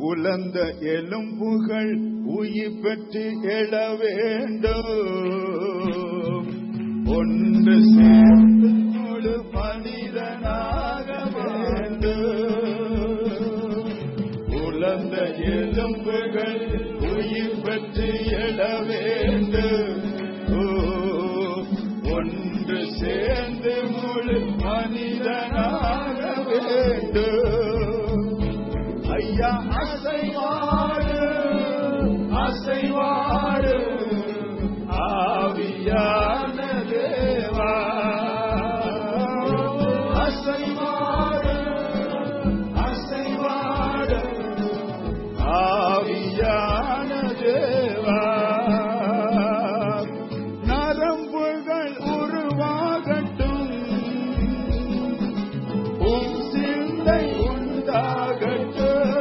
உலர்ந்த எலும்புகள் உயிர் பெற்று எழ வேண்டும் ஒன்று சேர்ந்து முழு மனிதனாக வேண்டும் உலர்ந்த எலும்புகள் உயிர் பெற்று எழ வேண்டும் ஓ, ஒன்று சேர்ந்து முழு மனிதனாக வேண்டும் ஐயா அசைவாடு அசைவாடு ஆவியான தேவா அசைவாடு அசைவாடு ஆவியான தேவா நரம்புகள் உருவாகட்டும் உன் சிந்தை உண்டாகட்டும்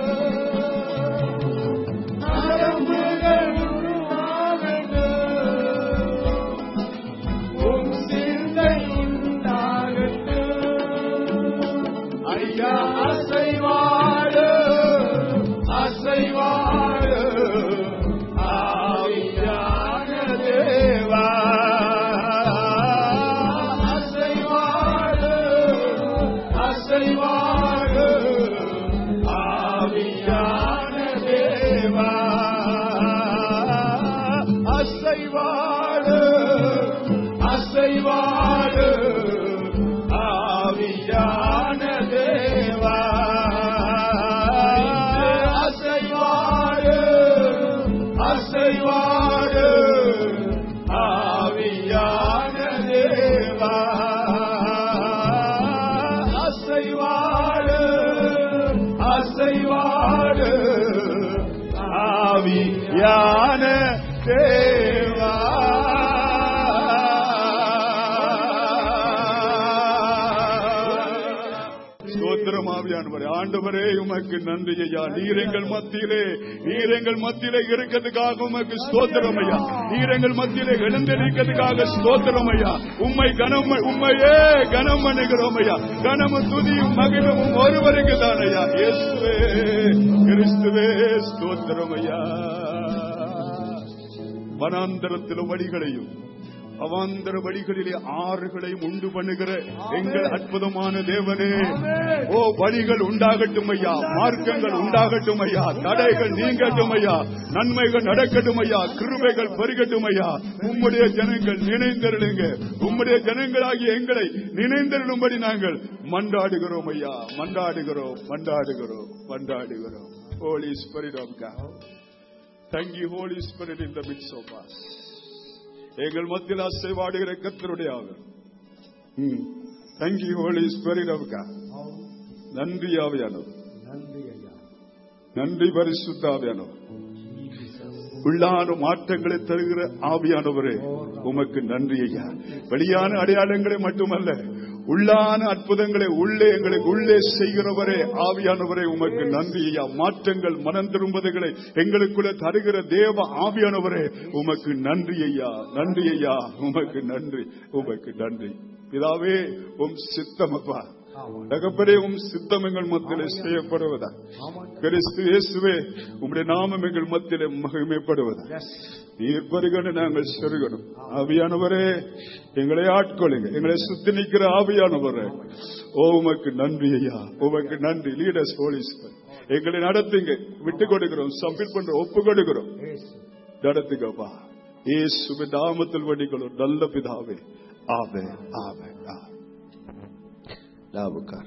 நரம்புகள் உருவாகட்டும் உன் சிந்தை உண்டாகட்டும் ஐயா அசைவாடு அசைவாடு ஆவியான தேவா அசைவாடு அசைவாடு ஆவியான தேவா அசைவாடு அசைவாடு ஆவியான தேவா அசைவாடு அசைவாடு ஆவியான தேவா அசைவாடு அசைவாடு ஆவியான தேவா ஸ்தோத்திரம் ஆவியானவரே ஆண்டவரே உமக்கு நன்றி ஐயா நீர் எங்கள் மத்தியிலே நீர் எங்கள் மத்தியிலே இருக்கிறதுக்காக உமக்கு ஸ்தோத்திரம் ஐயா நீர் எங்கள் மத்தியிலே எழுந்திருக்கிறதுக்காக ஸ்தோத்திரம் ஐயா உம்மை கனம் உண்மையே கனம் பண்ணுகிறோம் ஐயா கனமும் துதியும் மகிழமும் ஒருவருக்கு தான் ஐயா இயேசுவே கிறிஸ்துவே ஸ்தோத்திரம் ஐயா வனாந்தரத்திலும் வழிகளையும் அவாந்தர வழிகளிலே ஆறுகளையும் உண்டு பண்ணுகிற எங்கள் அற்புதமான தேவனே ஓ வழிகள் உண்டாகட்டும் ஐயா மார்க்கங்கள் உண்டாகட்டும் ஐயா தடைகள் நீங்கட்டும் ஐயா நன்மைகள் நடக்கட்டும் ஐயா கிருபைகள் பெருகட்டும் ஐயா உம்முடைய ஜனங்கள் நினைந்தருளுங்க உம்முடைய ஜனங்களாகிய எங்களை நினைந்தருளும்படி நாங்கள் மன்றாடுகிறோம் ஐயா மன்றாடுகிறோம் மன்றாடுகிறோம் மன்றாடுகிறோம் Holy Spirit of God. Thank you, Holy Spirit, in the midst of us. எங்கள் மத்தியில் அசைவாடுகிற கத்தருடைய ஆவர் thank you holy spirit of God நன்றி ஆவியானவர் நன்றி ஐயா நன்றி பரிசுத்த ஆவியானவர் உள்ளான மாற்றங்களை தருகிற ஆவியானவரே உமக்கு நன்றி ஐயா வெளியான அடையாளங்களை மட்டுமல்ல உள்ளான அற்புதங்களை உள்ளே எங்களுக்கு உள்ளே செய்கிறவரே ஆவியானவரே உமக்கு நன்றி ஐயா மாற்றங்கள் மனம் திரும்புதல்களை எங்களுக்குள்ள தருகிற தேவ ஆவியானவரே உமக்கு நன்றி ஐயா நன்றி ஐயா உமக்கு நன்றி உமக்கு நன்றி பிதாவே உம் சித்தமப்பா தகப்பனே உம் சித்தம் எங்கள் மத்தியிலே செய்யப்படுவதா கிறிஸ்து இயேசுவே உம்முடைய நாமம் எங்கள் மத்தியிலே மகிமைப்படுவதா நீர் பருகன நாங்கள் செருகணும் ஆவியானவரே எங்களை ஆட்கொள்ளுங்க எங்களை சுத்தி நிற்கிற ஆவியானவரே ஓ உமக்கு நன்றி ஐயா உமக்கு நன்றி லீடர்ஸ் போலீஸ் எங்களை நடத்துங்க விட்டு கொடுக்கிறோம் சப்மிட் பண்றோம் ஒப்பு கொடுக்கிறோம் நடத்துங்கப்பா ஏசுப நாமத்தில் வடிகளும் நல்ல பிதாவே ஆவே ஆவே ஆவே லாபுக்கார்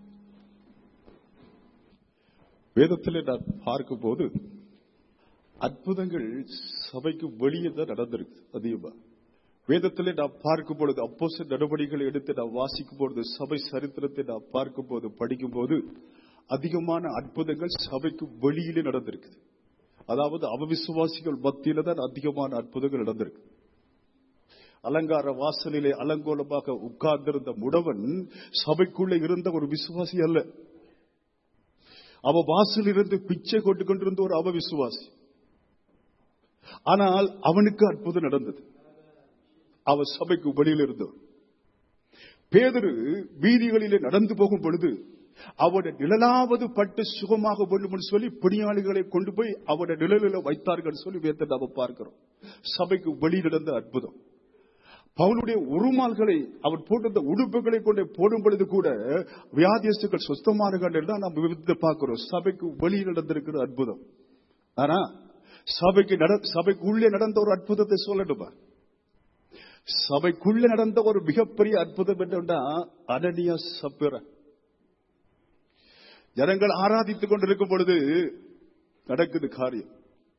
வேதத்திலே நான் பார்க்கும் போது அற்புதங்கள் சபைக்கு வெளியே தான் நடந்திருக்கு அதிகமா வேதத்திலே நான் பார்க்கும் பொழுது அப்போச நடவடிக்கைகளை எடுத்து நான் வாசிக்கும் பொழுது சபை சரித்திரத்தை நான் பார்க்கும் போது படிக்கும் போது அதிகமான அற்புதங்கள் சபைக்கு வெளியிலே நடந்திருக்கு அதாவது அவவிசுவாசிகள் மத்தியில தான் அதிகமான அற்புதங்கள் நடந்திருக்கு அலங்கார வாசலிலே அலங்கோலமாக உட்கார்ந்திருந்த முடவன் சபைக்குள்ளே இருந்த ஒரு விசுவாசி அல்ல அவ வாசலில் இருந்து பிச்சை கொண்டு கொண்டிருந்த ஒரு அவ விசுவாசி ஆனால் அவனுக்கு அற்புதம் நடந்தது அவ சபைக்கு வெளியில் இருந்தவர் பேதரு வீதிகளிலே நடந்து போகும் பொழுது அவருடைய நிழலாவது பட்டு சுகமாக வேண்டும் என்று சொல்லி பிணியாளிகளை கொண்டு போய் அவருடைய நிழலில் வைத்தார்கள் சொல்லி வேத்த நாம பார்க்கிறோம் சபைக்கு வெளியில் நடந்த அற்புதம் பவுலுடைய உருமால்களை அவர் போட்டிருந்த உடுப்புகளை கொண்டு போடும் பொழுது கூட வியாதியஸ்துக்கள் சொஸ்தமானர்கள் தான் நாம் விவித்து பார்க்கிறோம் சபைக்கு வெளியில் நடந்திருக்கிற அற்புதம் ஆனா சபைக்கு நட சபைக்கு உள்ளே நடந்த ஒரு அற்புதத்தை சொல்லட்டுமா சபைக்குள்ள நடந்த ஒரு மிகப்பெரிய அற்புதம் என்னன்னா அனனியா சப்பிர ஜனங்கள் ஆராதித்துக் கொண்டிருக்கும் பொழுது நடக்குது காரியம்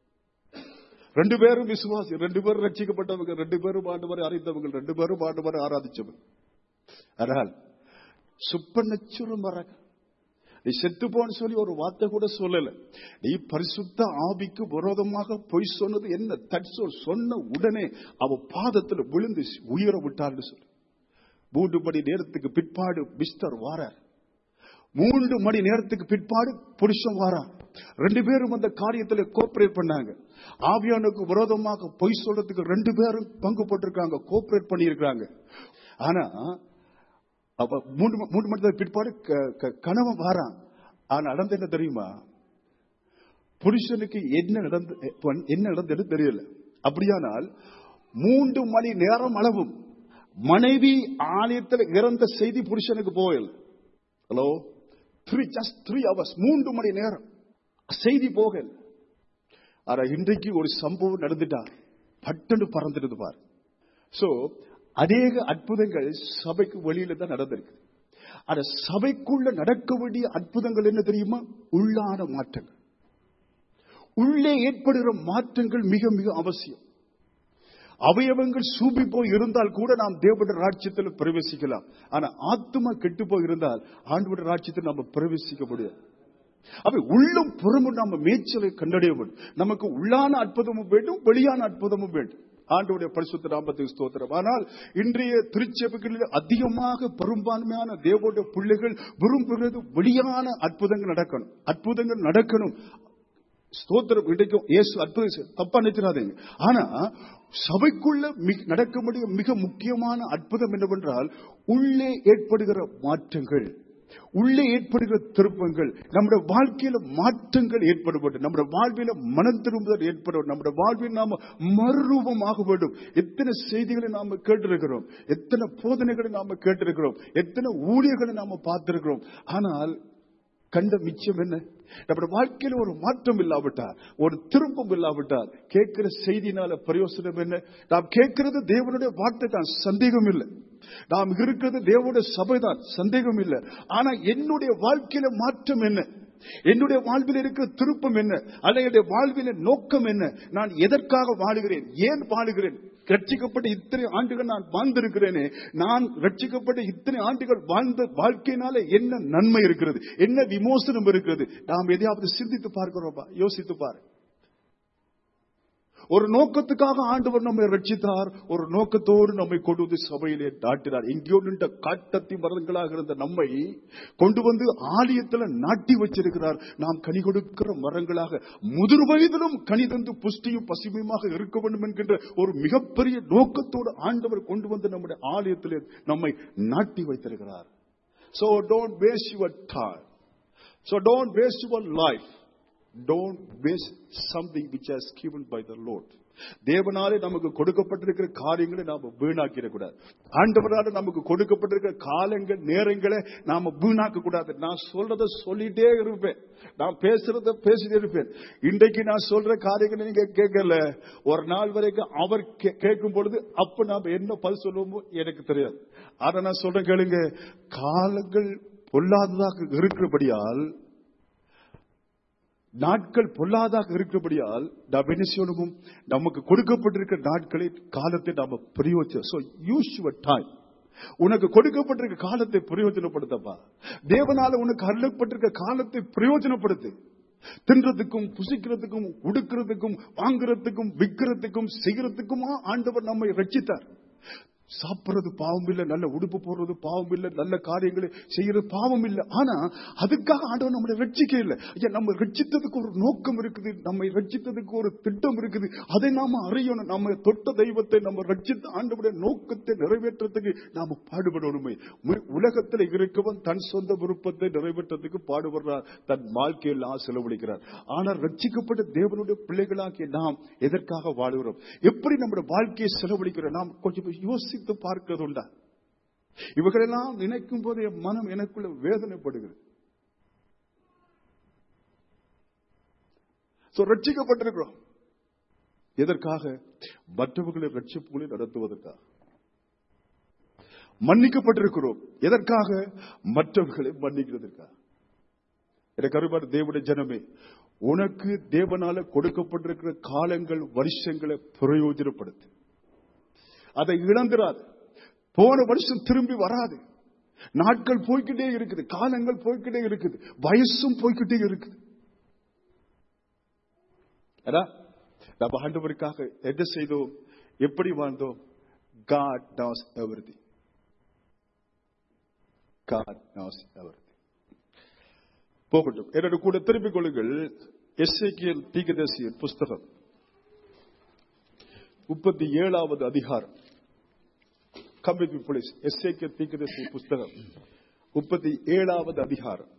ரெண்டு பேரும் விசுவாசி ரெண்டு பேரும் ரட்சிக்கப்பட்டவங்க ரெண்டு பேரும் ஆண்டவரை அறிந்தவங்க ரெண்டு பேரும் ஆண்டவரை ஆராதிச்சவங்க ஆனால் சுப்பநச்சுரம் வரக நீ செத்து போன்னு சொல்லி ஒரு வார்த்தை கூட சொல்லல நீ பரிசுத்த ஆவிக்கு விரோதமாக பொய் சொன்னது என்ன தட்சோ சொன்ன உடனே அவ பாதத்துல விழுந்து உயிர விட்டார்னு சொல்லு மூன்று மணி நேரத்துக்கு பிற்பாடு மிஸ்டர் வாரார் மூன்று மணி நேரத்துக்கு பிற்பாடு புருஷன் வாரான் ரெண்டு பேரும் அந்த காரியத்துல கோஆபரேட் பண்ணாங்க ஆவியானுக்கு விரோதமாக பொய் சொல்றதுக்கு ரெண்டு பேரும் பங்கு போட்டிருக்காங்க கோஆபரேட் பண்ணியிருக்காங்க ஆனா அப்ப மூன்று மூன்று மணி நேரம் பிற்பாடு க- க- கணவன் வாரான் ஆனா நடந்து என்ன தெரியுமா புருஷனுக்கு என்ன நடந்து என்ன நடந்தது தெரியல அப்படியானால் மூன்று மணி நேரம் அளவும் மனைவி ஆலயத்தில் இறந்த செய்தி புருஷனுக்கு போகல hello three just three hours மூன்று மணி நேரம் செய்தி போகல ஆனா இன்றைக்கு ஒரு சம்பவம் நடந்துட்டா பட்டுன்னு பறந்துடுது பாரு சோ அநேக அற்புதங்கள் சபைக்கு வெளியில தான் நடந்திருக்கு ஆனா சபைக்குள்ள நடக்க வேண்டிய அற்புதங்கள் என்ன தெரியுமா உள்ளான மாற்றங்கள் உள்ளே ஏற்படுகிற மாற்றங்கள் மிக மிக அவசியம் அவயவங்கள் சூப்பி போய் இருந்தால் கூட நாம் தேவனுடைய ராட்சியத்தில் பிரவேசிக்கலாம் ஆனா ஆத்மா கெட்டு போய் இருந்தால் ஆண்டவருடைய ராட்சியத்தில் நம்ம பிரவேசிக்க முடியாது அவை உள்ளும் புறமும் நாம மேய்ச்சலை கண்டடைய வேண்டும் நமக்கு உள்ளான அற்புதமும் வேண்டும் வெளியான அற்புதமும் வேண்டும் ஆண்டவுடைய பரிசுத்த நாமத்துக்கு ஸ்தோத்திரம் ஆனால் இன்றைய திருச்சபைகளில் அதிகமாக பெரும்பான்மையான தேவனுடைய பிள்ளைகள் விரும்புகிறது வெளியான அற்புதங்கள் நடக்கணும் அற்புதங்கள் நடக்கணும் ஸ்தோத்திரம் இன்றைக்கும் இயேசு அற்புதம் செய்ய- தப்பா நினைச்சிடாதீங்க ஆனா சபைக்குள்ள மிக- நடக்க முடியும் மிக முக்கியமான அற்புதம் என்னவென்றால் உள்ளே ஏற்படுகிற மாற்றங்கள் உள்ளே ஏற்படுகிற திருப்பங்கள் நம்முடைய வாழ்க்கையில மாற்றங்கள் ஏற்பட வேண்டும் நம்முடைய வாழ்வில மனம் திரும்புதல் ஏற்பட வேண்டும் நம்முடைய வாழ்வில் நாம மறுரூபமாக வேண்டும் எத்தனை செய்திகளை நாம கேட்டிருக்கிறோம் எத்தனை போதனைகளை நாம கேட்டிருக்கிறோம் எத்தனை ஊழியர்களை நாம பார்த்திருக்கிறோம் ஆனால் கண்ட மிச்சம் என்ன நம்முடைய வாழ்க்கையில ஒரு மாற்றம் இல்லாவிட்டால் ஒரு திருப்பம் இல்லாவிட்டால் கேட்கிற செய்தினால பிரயோசனம் என்ன நாம் கேட்கிறது தேவனுடைய வார்த்தை தான் சந்தேகம் இல்லை நாம் இருக்கிறது தேவனுடைய சபைதான் சந்தேகம் இல்லை ஆனா என்னுடைய வாழ்க்கையில மாற்றம் என்ன என்னுடைய வாழ்வில் இருக்கிற திருப்பம் என்ன அல்ல என்னுடைய வாழ்வில நோக்கம் என்ன நான் எதற்காக வாழுகிறேன் ஏன் வாழுகிறேன் ரட்சிக்கப்பட்ட இத்தனை ஆண்டுகள் நான் வாழ்ந்திருக்கிறேனே நான் ரட்சிக்கப்பட்ட இத்தனை ஆண்டுகள் வாழ்ந்த வாழ்க்கையினால என்ன நன்மை இருக்கிறது என்ன விமோசனம் இருக்கிறது நாம் எதையாவது சிந்தித்து பார்க்கிறோமா யோசித்து பாரு ஒரு நோக்கத்துக்காக ஆண்டவர் நம்மை ரட்சித்தார் ஒரு நோக்கத்தோடு நம்மை கொண்டு வந்து சபையிலே நாட்டினார் எங்கேயோ நின்ற காட்டத்தி மரங்களாக இருந்த நம்மை கொண்டு வந்து ஆலயத்துல நாட்டி வச்சிருக்கிறார் நாம் கனி கொடுக்கிற மரங்களாக முதிர் வயதிலும் கனி தந்து புஷ்டியும் பசுமையுமாக இருக்க வேண்டும் என்கின்ற ஒரு மிகப்பெரிய நோக்கத்தோடு ஆண்டவர் கொண்டு வந்து நம்முடைய ஆலயத்திலே நம்மை நாட்டி வைத்திருக்கிறார் So don't waste your time. So don't waste your life. Don't waste something which has given by the Lord. தேவனாலே நமக்கு கொடுக்கப்பட்டிருக்கிற காரியங்களை நாம வீணாக்கிடக்கூடாது ஆண்டவரால நமக்கு கொடுக்கப்பட்டிருக்கிற காலங்கள் நேரங்களை நாம வீணாக்க கூடாது நான் சொல்றத சொல்லிட்டே இருப்பேன் நான் பேசுறத பேசிட்டே இருப்பேன் இன்றைக்கு நான் சொல்ற காரியங்களை நீங்க கேட்கல ஒரு நாள் வரைக்கும் அவர் கே- கேட்கும் பொழுது அப்ப நாம என்ன பதில் சொல்லுவோமோ எனக்கு தெரியாது ஆனா நான் சொல்றேன் கேளுங்க காலங்கள் பொல்லாததாக இருக்கிறபடியால் நாட்கள் பொல்லாதாக இருக்கிறபடியால் நாம் என்ன செய்யணும் நமக்கு கொடுக்கப்பட்டிருக்கிற நாட்களை காலத்தை நாம பிரயோஜனம் so use your time உனக்கு கொடுக்கப்பட்டிருக்க காலத்தை பிரயோஜனப்படுத்தப்பா தேவனால உனக்கு அருளப்பட்டிருக்க காலத்தை பிரயோஜனப்படுத்து தின்றதுக்கும் புசிக்கிறதுக்கும் உடுக்கிறதுக்கும் வாங்குறதுக்கும் விற்கிறதுக்கும் செய்கிறதுக்குமா ஆண்டவர் நம்மை ரட்சித்தார் சாப்பிடுறது பாவம் இல்ல நல்ல உடுப்பு போடுறது பாவம் இல்ல நல்ல காரியங்களை செய்யறது பாவம் இல்ல ஆனா அதுக்காக ஆண்டவர் நம்மளை ரட்சிக்க இல்ல ஐயா நம்ம ரட்சித்ததுக்கு ஒரு நோக்கம் இருக்குது நம்மை ரட்சித்ததுக்கு ஒரு திட்டம் இருக்குது அதை நாம அறியணும் நம்ம தொட்ட தெய்வத்தை நம்ம ரட்சித்த ஆண்டவருடைய நோக்கத்தை நிறைவேற்றத்துக்கு நாம பாடுபடணுமே மு- உலகத்தில் இருக்கவன் தன் சொந்த விருப்பத்தை நிறைவேற்றத்துக்கு பாடுபடுறார் தன் வாழ்க்கையெல்லாம் செலவழிக்கிறார் ஆனால் ரட்சிக்கப்பட்ட தேவனுடைய பிள்ளைகளாகிய நாம் எதற்காக வாழுகிறோம் எப்படி நம்முடைய வாழ்க்கையை செலவழிக்கிறோம் நாம் கொஞ்சம் யோசித்து பார்க்கிறது உண்டா இவர்களெல்லாம் நினைக்கும் போது என் மனம் எனக்குள்ள வேதனைப்படுகிறது So, ரட்சிக்கப்பட்டிருக்கிறோம் எதற்காக மற்றவர்களை ரட்சிப்புகளை நடத்துவதற்காக மன்னிக்கப்பட்டிருக்கிறோம் எதற்காக மற்றவர்களை மன்னிக்கிறதற்காக எனக்கு அருமையான தேவனுடைய ஜனமே உனக்கு தேவனால கொடுக்கப்பட்டிருக்கிற காலங்கள் வருஷங்களை பிரயோஜனப்படுத்து அதை இழந்துராது போன வருஷம் திரும்பி வராது நாட்கள் போய்க்கிட்டே இருக்குது காலங்கள் போய்க்கிட்டே இருக்குது வயசும் போய்க்கிட்டே இருக்குது ஏன்னா, நம்ம ஆண்டவருக்காக என்ன செய்தோம் எப்படி வாழ்ந்தோம் God knows everything. God knows everything. போகட்டும் என்னோட கூட திரும்பிக் கொள்ளுங்கள் எஸ்ஐக்கியல் தீகதேசியின் புஸ்தகம் முப்பத்தி ஏழாவது அதிகாரம் கம்பிக்கு போலீஸ் எஸ்ஐக்கியல் தீகதேசி புஸ்தகம் முப்பத்தி ஏழாவது அதிகாரம்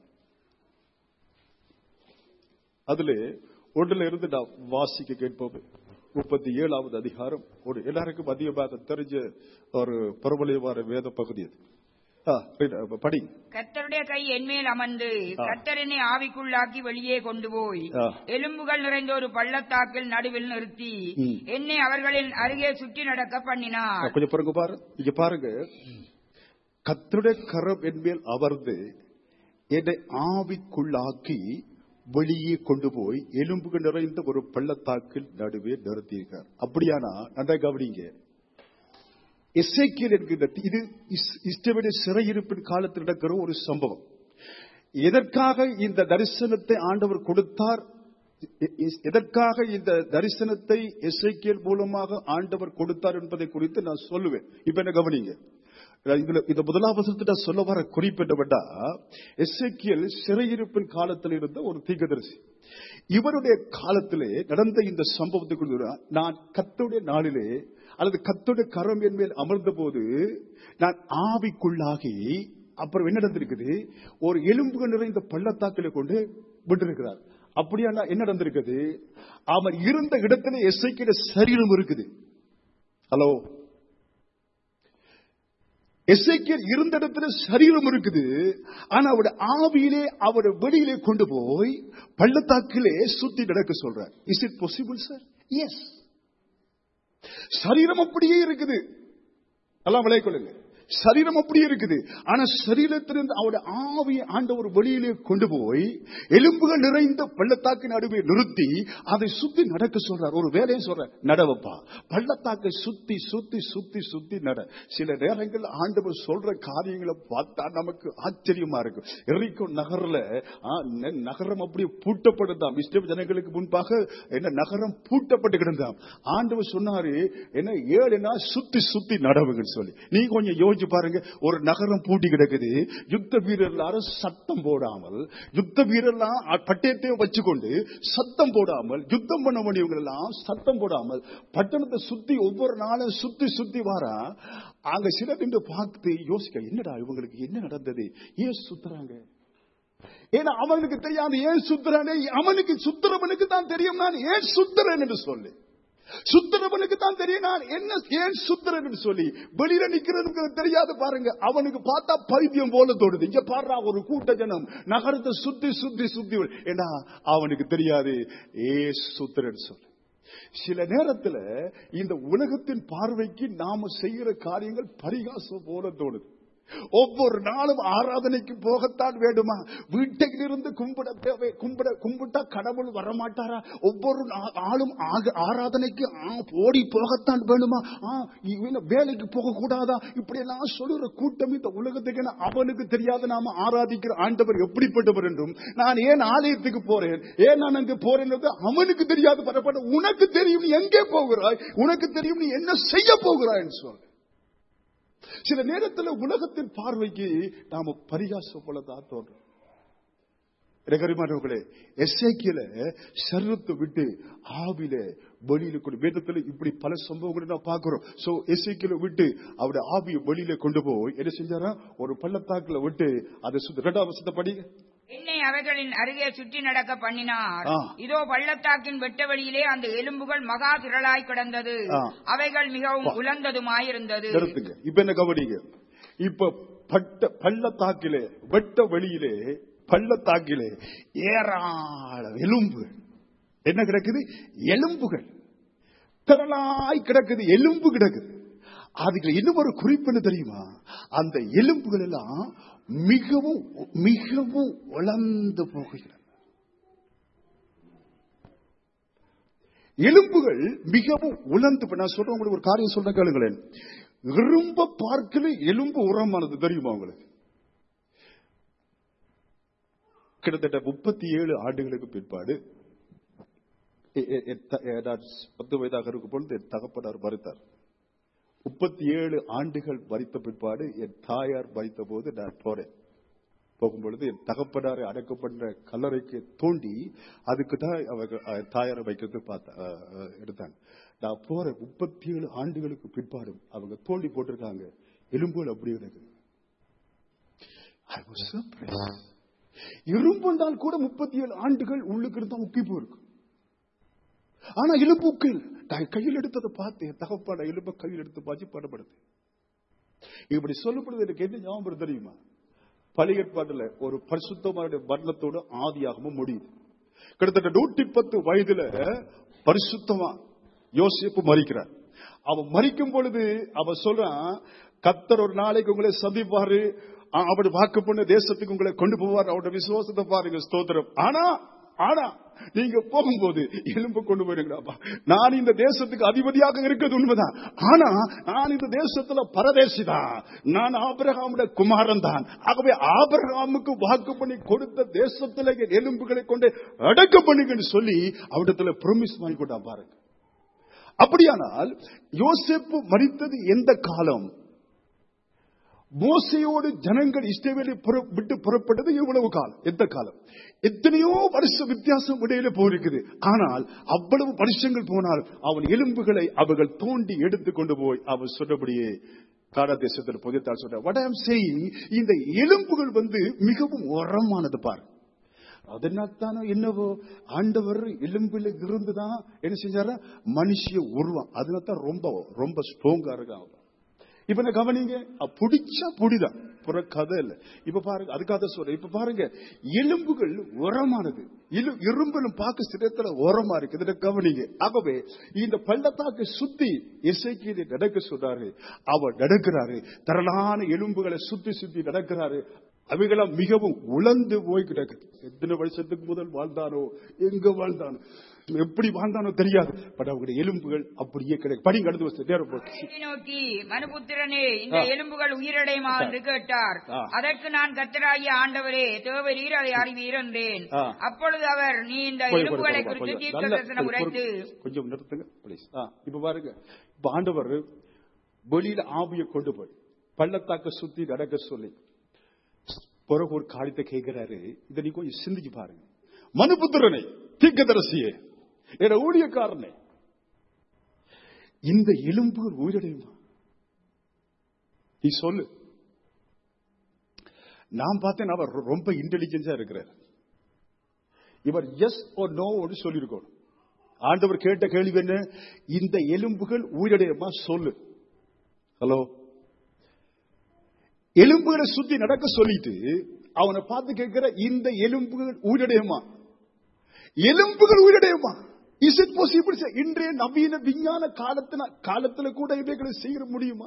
அதிலே ஒன்றுல இருந்து நான் வாசிக்க கேட்போம் முப்பத்தி ஏழாவது அதிகாரம் ஒரு எல்லாருக்கும் அதிகமாக தெரிஞ்ச ஒரு பிரபலியமான வேத பகுதி அது ஆ, right, அப்ப படி கர்த்தருடைய கை என்மேல் அமர்ந்து ஆ. கர்த்தர் என்னை ஆவிக்குள்ளாக்கி வெளியே கொண்டு போய் ஆ. எலும்புகள் நிறைந்த ஒரு பள்ளத்தாக்கில் நடுவில் நிறுத்தி ம். என்னை அவர்களின் அருகே சுற்றி நடக்க பண்ணினார் கொஞ்சம் பாருங்க பாரு இங்க பாருங்க கர்த்தருடைய கரம் என்மேல் அமர்ந்து என்னை ஆவிக்குள்ளாக்கி வெளியே கொண்டு போய் எலும்புகள் நிறைந்த ஒரு பள்ளத்தாக்கில் நடுவே நிறுத்தியிருக்கார் அப்படியானா நன்றா கவனிங்க எசேக்கியல் என்கின்ற இது இஸ்- இஸ்ரவேலின் சிறையிருப்பின் காலத்தில் நடக்கிற ஒரு சம்பவம் எதற்காக இந்த தரிசனத்தை ஆண்டவர் கொடுத்தார் எ- எ- எதற்காக இந்த தரிசனத்தை எசேக்கியல் மூலமாக ஆண்டவர் கொடுத்தார் என்பதை குறித்து நான் சொல்லுவேன் இப்ப என்ன கவனிங்க இதுல இந்த முதலாவது நான் சொல்ல வர குறிப்பு என்னவென்றா எசேக்கியல் சிறையிருப்பின் காலத்தில் இருந்த ஒரு தீர்க்கதரிசி இவருடைய காலத்திலே நடந்த இந்த சம்பவத்தை குறித்து நான் கத்துடைய நாளிலே அல்லது கத்துடைய கரம் என் மேல் அமர்ந்த போது நான் ஆவிக்குள்ளாகி அப்புறம் என்ன நடந்திருக்குது ஒரு எலும்புகள் நிறைந்த பள்ளத்தாக்கில கொண்டு விட்டிருக்கிறார் அப்படியானா என்ன நடந்திருக்குது அவன் இருந்த இடத்துல எஸ்ஐக்கிற சரீரம் இருக்குது ஹலோ எசைக்கியல் இருந்த இடத்துல சரீரம் இருக்குது ஆனா அவருடைய ஆவியிலே அவருடைய வெளியிலே கொண்டு போய் பள்ளத்தாக்கிலே சுத்தி நடக்க சொல்றார் is it possible sir yes சரீரம் அப்படியே இருக்குது நல்லா விளைய கொள்ளுங்க சரீரம் அப்படியே இருக்குது ஆனா சரீரத்திலிருந்து அவருடைய ஆவியை ஆண்டவர் வெளியிலே கொண்டு போய் எலும்புகள் நிறைந்த பள்ளத்தாக்கு நடுவே நிறுத்தி அதை சுத்தி நடக்க சொல்றார் ஒரு வேலையை சொல்றார் நடவப்பா பள்ளத்தாக்கை சுத்தி சுத்தி சுத்தி சுத்தி நட சில நேரங்கள் ஆண்டவர் சொல்ற காரியங்களை பார்த்தா நமக்கு ஆச்சரியமா இருக்கு எரிக்கோ நகர்ல ஆ, ந- நகரம் அப்படியே பூட்டப்படுதாம் இஸ்ரேல் ஜனங்களுக்கு முன்பாக என்ன நகரம் பூட்டப்பட்டு கிடந்தாம் ஆண்டவர் சொன்னாரு என்ன ஏழு நாள் சுத்தி சுத்தி நடவுங்கன்னு சொல்லி நீ கொஞ்சம் யோசிச்சு பாருங்க ஒரு நகரம் பூட்டி கிடக்குது யுத்த வீரர் எல்லாரும் சத்தம் போடாமல் யுத்த வீரர்லாம் அ- பட்டயத்தையும் வச்சுக்கொண்டு சத்தம் போடாமல் யுத்தம் பண்ண வேண்டியவங்க எல்லாம் சத்தம் போடாமல் பட்டணத்தை சுத்தி ஒவ்வொரு நாளும் சுத்தி சுத்தி வாரா அங்க சிலர் நின்று பார்த்து யோசிக்க என்னடா இவங்களுக்கு என்ன நடந்தது ஏன் சுத்துறாங்க ஏன்னா அவனுக்கு தெரியாது ஏன் சுத்துறானே அவனுக்கு சுத்துறவனுக்கு தான் தெரியும் நான் ஏன் சுத்துறேன் என்று சொல்லி சுத்துறவனுக்கு தான் தெரியும் நான் என்ன ஏன் சுத்துறேன் என்று சொல்லி வெளியில நிக்கிறதுக்கு தெரியாது பாருங்க அவனுக்கு பார்த்தா பைத்தியம் போல தோடுது இங்க பாடுறா ஒரு கூட்ட ஜனம் நகரத்தை சுத்தி சுத்தி சுத்தி ஏன்னா அவனுக்கு தெரியாது ஏ சுத்துறேன்னு சொல்லி சில நேரத்துல இந்த உலகத்தின் பார்வைக்கு நாம செய்யற காரியங்கள் பரிகாசம் போல தோணுது ஒவ்வொரு நாளும் ஆராதனைக்கு போகத்தான் வேண்டுமா வீட்டில் இருந்து கும்பிட தேவை கும்பிட கும்பிட்டா கடவுள் வரமாட்டாரா ஒவ்வொரு நா- ஆளும் ஆக- ஆராதனைக்கு ஆ, ஓடி போகத்தான் வேண்டுமா ஆ, இவன வேலைக்கு போக கூடாதா இப்படி எல்லாம் சொல்லுற கூட்டம் இந்த உலகத்துக்கு என்ன அவனுக்கு தெரியாத நாம ஆராதிக்கிற ஆண்டவர் எப்படிப்பட்டவர் என்றும் நான் ஏன் ஆலயத்துக்கு போறேன் ஏன் நான் அங்கு போறேன் என்று அவனுக்கு தெரியாது பரப்பட்ட உனக்கு தெரியும் நீ எங்கே போகிறாய் உனக்கு தெரியும் நீ என்ன செய்ய போகிறாய் சொல் சில நேரத்தில் உலகத்தின் பார்வைக்கு நாம பரிகாசம் போலதான் தோன்றும் ரகரிமானவர்களே எஸ்ஐக்கியல சர்வத்தை விட்டு ஆவில வெளியில கொண்டு வேதத்துல இப்படி பல சம்பவங்களை நான் பார்க்கிறோம் சோ எஸ்ஐக்கியல விட்டு அவருடைய ஆவிய வெளியில கொண்டு போய் என்ன செஞ்சாரா ஒரு பள்ளத்தாக்குல விட்டு அதை சுத்த ரெண்டாம் வருஷத்தை படிங்க என்னை அவைகளின் அருகே சுற்றி நடக்க பண்ணினார் ஆ. இதோ பள்ளத்தாக்கின் வெட்ட வழியிலே அந்த எலும்புகள் மகா திரளாய் கிடந்தது ஆ. அவைகள் மிகவும் உலர்ந்ததுமாயிருந்தது நிறுத்துங்க இப்ப என்ன கவனிங்க இப்ப பட்ட பள்ளத்தாக்கிலே வெட்ட வெளியிலே பள்ளத்தாக்கிலே ஏராள எலும்பு என்ன கிடக்குது எலும்புகள் திரளாய் கிடக்குது எலும்பு கிடக்குது அதுக்கு இன்னும் ஒரு குறிப்பு என்ன தெரியுமா அந்த எலும்புகள் எல்லாம் மிகவும் மிகவும் உழந்து போகிறது எலும்புகள் மிகவும் உலர்ந்து இப்ப நான் சொல்றேன் உங்களுக்கு ஒரு காரியம் சொல்றேன் கேளுங்களேன் இரும்ப பார்க்கல எலும்பு உரமானது தெரியுமா உங்களுக்கு கிட்டத்தட்ட முப்பத்தி ஏழு ஆண்டுகளுக்கு பிற்பாடு எ- எ- என் த- எ- நான் பத்து வயதாக இருக்கும் பொழுது என் தகப்பனார் மறுத்தார் முப்பத்தி ஏழு ஆண்டுகள் மறித்த பிற்பாடு என் தாயார் மறித்த போது நான் போறேன் போகும்பொழுது என் தகப்பனாரை அடக்கப்பட்ட கல்லறைக்கு தோண்டி அதுக்கு தான் அவங்க அஹ், தாயாரை வைக்கிறது பார்த்த அஹ், அஹ், எடுத்தாங்க நான் போற முப்பத்தி ஏழு ஆண்டுகளுக்கு பிற்பாடு அவங்க தோண்டி போட்டிருக்காங்க எலும்புகள் அப்படியே கிடக்குது I was surprised. இரும்புண்டால் கூட முப்பத்தி ஏழு ஆண்டுகள் உள்ளுக்கு இருந்தா முக்கி போயிருக்கு ஆனா எலும்புக்கள் நான் கையில் எடுத்ததை பார்த்து என் தகப்பான எலும்பை கையில் எடுத்து பாச்சு படப்படுது இப்படி சொல்லப்படுது எனக்கு என்ன ஞாபகம் தெரியுமா பழைய ஏற்பாட்டுல ஒரு பரிசுத்தமான வர்ணத்தோட ஆதியாகமும் முடியுது கிட்டத்தட்ட நூற்றி பத்து வயதுல பரிசுத்தமா யோசிப்பு மறிக்கிறார் அவன் மறிக்கும் பொழுது அவன் சொல்றான் கத்தர் ஒரு நாளைக்கு உங்களை சந்திப்பாரு அ- அப்படி வாக்கு பண்ண தேசத்துக்கு உங்களை கொண்டு போவார் அவருடைய விசுவாசத்தை பாருங்க ஸ்தோத்திரம் ஆனா ஆனா நீங்க போகும்போது எலும்பு கொண்டு போயிருங்கடாப்பா நான் இந்த தேசத்துக்கு அதிபதியாக இருக்கிறது உண்மைதான் ஆனா நான் இந்த தேசத்துல பரதேசிதான் நான் ஆபிரகாமுடைய குமாரன் தான் ஆகவே ஆபிரகாமுக்கு வாக்கு பண்ணி கொடுத்த தேசத்துல என் எலும்புகளை கொண்டு அடக்க பண்ணுங்கன்னு சொல்லி அவரிடத்துல ப்ரொமிஸ் வாங்கி கொண்டான் பாருங்க அப்படியானால் யோசேப்பு மறித்தது எந்த காலம் மோசையோடு ஜனங்கள் இஸ்ரவேலை புற- விட்டு புறப்பட்டது எவ்வளவு காலம் எந்த காலம் எத்தனையோ வருஷ வித்தியாசம் இடையில போயிருக்குது ஆனால் அவ்வளவு வருஷங்கள் போனால் அவன் எலும்புகளை அவர்கள் தோண்டி எடுத்து கொண்டு போய் அவன் சொன்னபடியே காடா தேசத்தில் புதியத்தால் சொல்ற what I am saying இந்த எலும்புகள் வந்து மிகவும் உரமானது பாரு அதனால்தானோ என்னவோ ஆண்டவர் எலும்பில் இருந்துதான் என்ன செஞ்சாரா மனுஷிய உருவம் அதனால தான் ரொம்ப ரொம்ப ஸ்ட்ராங்கா இருக்கான் அவன். இப்ப என்ன கவனிங்க அ, புடிச்சா புடிதான் புற கதை இல்ல இப்ப பாருங்க அதுக்காக சொல்றேன் இப்ப பாருங்க எலும்புகள் உரமானது இலு- இரும்பலும் பார்க்க சிரத்துல உரமா இருக்கு இதை கவனிங்க ஆகவே இந்த பள்ளத்தாக்கு சுத்தி இசைக்கு நடக்க சொல்றாரு அவர் நடக்கிறாரு திரளான எலும்புகளை சுத்தி சுத்தி நடக்கிறாரு அவைகளாம் மிகவும் உழந்து போய் கிடக்குது எத்தனை வருஷத்துக்கு முதல் வாழ்ந்தானோ எங்க வாழ்ந்தானோ எப்படி வாழ்ந்தானோ தெரியாது பட் அவங்களுடைய எலும்புகள் அப்படியே கிடைக்கும் படிங்க அடுத்த வருஷம் நேரம் போச்சு அவரை நோக்கி மனுபுத்திரனே இந்த ஆ. எலும்புகள் உயிரடையுமா என்று கேட்டார் ஆ. அதற்கு நான் கத்தராகிய ஆண்டவரே தேவரீர் அதை அறிவீர் என்றேன் ஆ. அப்பொழுது அவர் நீ இந்த போய், போய், எலும்புகளை போய், குறித்து போய். தீர்க்க நல்ல- தரிசனம் கொஞ்சம் உரைத்து பொறு- கொஞ்சம் நிறுத்துங்க ப்ளீஸ் இப்ப பாருங்க இப்ப ஆண்டவர் வெளியில ஆவியை கொண்டு போய் பள்ளத்தாக்க சுத்தி நடக்க சொல்லி பிறகு ஒரு காரியத்தை கேட்கிறாரு இதை நீ கொஞ்சம் சிந்திச்சு பாருங்க மனுபுத்திரனை தீர்க்கதரிசியே என ஊழியக்காரனே இந்த எலும்புகள் உயிரடையுமா நீ சொல்லு நான் பார்த்தேன் அவர் ரொம்ப இன்டெலிஜென்ஸா இருக்கிறார் இவர் எஸ் ஓ நோ சொல்லியிருக்கணும் ஆண்டவர் கேட்ட கேள்வி என்ன இந்த எலும்புகள் உயிரடையுமா சொல்லு ஹலோ எலும்புகளை சுத்தி நடக்க சொல்லிட்டு அவனை பார்த்து கேட்கிற இந்த எலும்புகள் உயிரடையுமா எலும்புகள் உயிரடையுமா இஸ் இட் பாசிபிள் இன்றைய நவீன விஞ்ஞான காலத்துல காலத்துல கூட இவைகளை செய்ய முடியுமா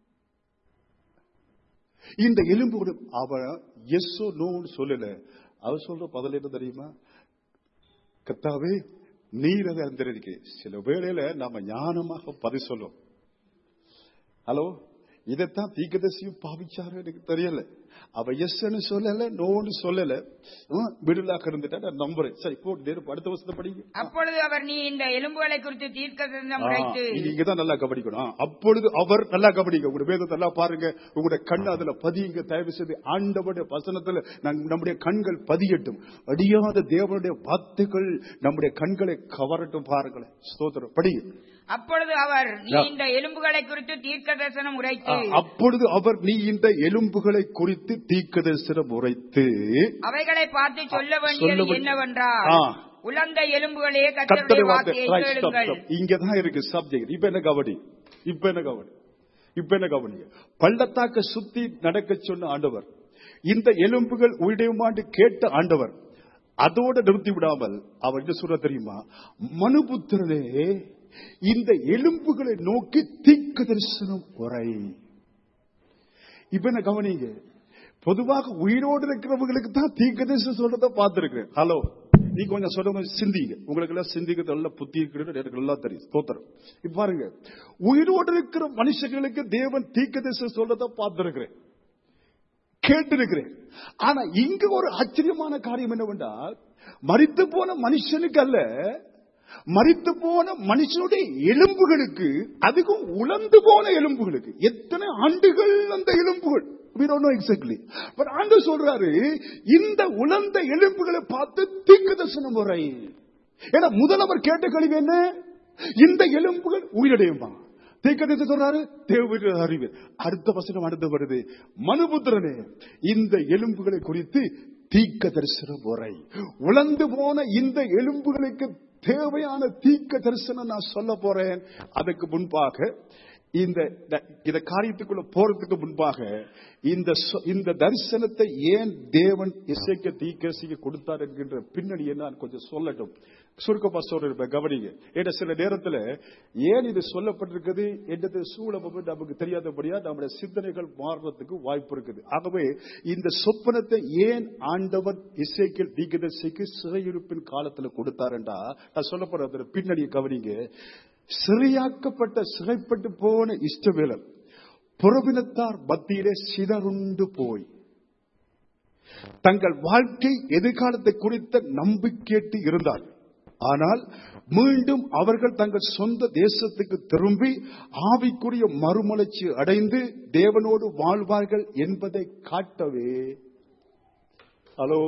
இந்த எலும்புகள் அவன் எஸ் நோன்னு சொல்லல அவன் சொல்ற பதில் என்ன தெரியுமா கத்தாவே நீர் அதை அறிந்திருக்க சில வேளையில நாம ஞானமாக பதில் சொல்லும் ஹலோ இதைத்தான் தீக்கதர்சியும் பாவிச்சாரு எனக்கு தெரியல அவ எஸ்ன்னு சொல்லல நோன்னு சொல்லல விடுலாக்க இருந்துட்டா நான் நம்புறேன் சரி போட்டு நேரு, அடுத்த வருஷத்தை படிங்க அப்பொழுது அவர் நீ இந்த எலும்புகளை குறித்து தீர்க்க தரிசனம் ஆ, உரைத்து நீங்க இங்கதான் நல்லா கவனிக்கணும் ஆ, அப்பொழுது அவர் நல்லா கவனிங்க உங்களுடைய வேதத்தை எல்லாம் பாருங்க உங்களுடைய கண் அதுல பதியுங்க தயவு செய்து ஆண்டவருடைய வசனத்துல நம்- நம்முடைய கண்கள் பதியட்டும் அடியாத தேவனுடைய வார்த்தைகள் நம்முடைய கண்களை கவரட்டும் பாருங்களேன் ஸ்தோத்திரம் படி அப்பொழுது அவர் நீ யா. இந்த எலும்புகளை குறித்து தீர்க்க தரிசனம் உரைத்து அப்பொழுது அவர் நீ இந்த எலும்புகளை குறித்து தீர்க்கதரிசனம் உரைத்து அவைகளை பார்த்து சொல்ல வேண்டியது சொல்ல வேண்டிய- என்னவென்றால் ஆ. உலர்ந்த எலும்புகளே கத்தரை கத்தருடைய வார்த்தை வார்த்தையை Right, stop, கேளுங்கள் stop. இங்கதான் இருக்கு சப்ஜெக்ட் இப்ப என்ன கவனி இப்ப என்ன கவனி இப்ப என்ன கவனிங்க பள்ளத்தாக்க சுத்தி நடக்க சொன்ன ஆண்டவர் இந்த எலும்புகள் உயிடையுமாண்டு கேட்ட ஆண்டவர் அதோட நிறுத்தி விடாமல் அவர் என்ன சொல்ற தெரியுமா மனுபுத்திரனே இந்த எலும்புகளை நோக்கி தீர்க்க தரிசனம் உரை இப்ப என்ன கவனிங்க பொதுவாக உயிரோடு இருக்கிறவங்களுக்கு தான் தீர்க்கதரிசனம் சொல்றத பார்த்திருக்கிறேன் ஹலோ நீ கொஞ்சம் சொல்ல சிந்திங்க உங்களுக்கு எல்லாம் சிந்திக்க நல்ல புத்தி இருக்கிறது எனக்கு எல்லாம் தெரியும் தோத்திரம் இப்ப பாருங்க உயிரோடு இருக்கிற மனுஷங்களுக்கு தேவன் தீர்க்கதரிசனம் சொல்றத பார்த்திருக்கிறேன் கேட்டிருக்கிறேன் ஆனா இங்க ஒரு ஆச்சரியமான காரியம் என்னவென்றால் மரித்து போன மனுஷனுக்கு அல்ல மரித்து போன மனுஷனுடைய எலும்புகளுக்கு அதுக்கும் உலர்ந்து போன எலும்புகளுக்கு எத்தனை ஆண்டுகள் அந்த எலும்புகள் we don't know exactly but ஆண்டவர் சொல்றாரு இந்த உலர்ந்த எலும்புகளை பார்த்து தீர்க்க தரிசனம் முறை ஏன்னா முதலவர் கேட்ட கேள்வி என்ன இந்த எலும்புகள் உயிரடையுமா தீர்க்கதரிசி சொல்றாரு தேவ அறிவு அடுத்த வசனம் அடுத்து வருது மனுபுத்திரனே இந்த எலும்புகளை குறித்து தீக்க தரிசனம் முறை உலர்ந்து போன இந்த எலும்புகளுக்கு தேவையான தீக்க தரிசனம் நான் சொல்ல போறேன் அதுக்கு முன்பாக இந்த இந்த காரியத்துக்குள்ள போறதுக்கு முன்பாக இந்த சொ- இந்த தரிசனத்தை ஏன் தேவன் இசைக்க தீக்கசிக்க கொடுத்தார் என்கின்ற பின்னணியை நான் கொஞ்சம் சொல்லட்டும் சுருக்கமா சொல்றேன் கவனிங்க ஏன்னா சில நேரத்துல ஏன் இது சொல்லப்பட்டிருக்குது என்னது சூழல் நமக்கு தெரியாதபடியா நம்முடைய சிந்தனைகள் மாறுறதுக்கு வாய்ப்பு இருக்குது ஆகவே இந்த சொப்பனத்தை ஏன் ஆண்டவர் இசைக்கல் தீக்கதரிசிக்கு சிறையிருப்பின் காலத்துல கொடுத்தாருண்டா நான் சொல்ல போற அதோட பின்னணியை கவனிங்க சிறையாக்கப்பட்ட சிறைப்பட்டு போன இஷ்டவேலர் புறவினத்தார் மத்தியிலே சிதறுண்டு போய் தங்கள் வாழ்க்கை எதிர்காலத்தை குறித்த நம்பிக்கைட்டு இருந்தார்கள் ஆனால் மீண்டும் அவர்கள் தங்கள் சொந்த தேசத்துக்கு திரும்பி ஆவிக்குரிய மறுமலர்ச்சி அடைந்து தேவனோடு வாழ்வார்கள் என்பதை காட்டவே ஹலோ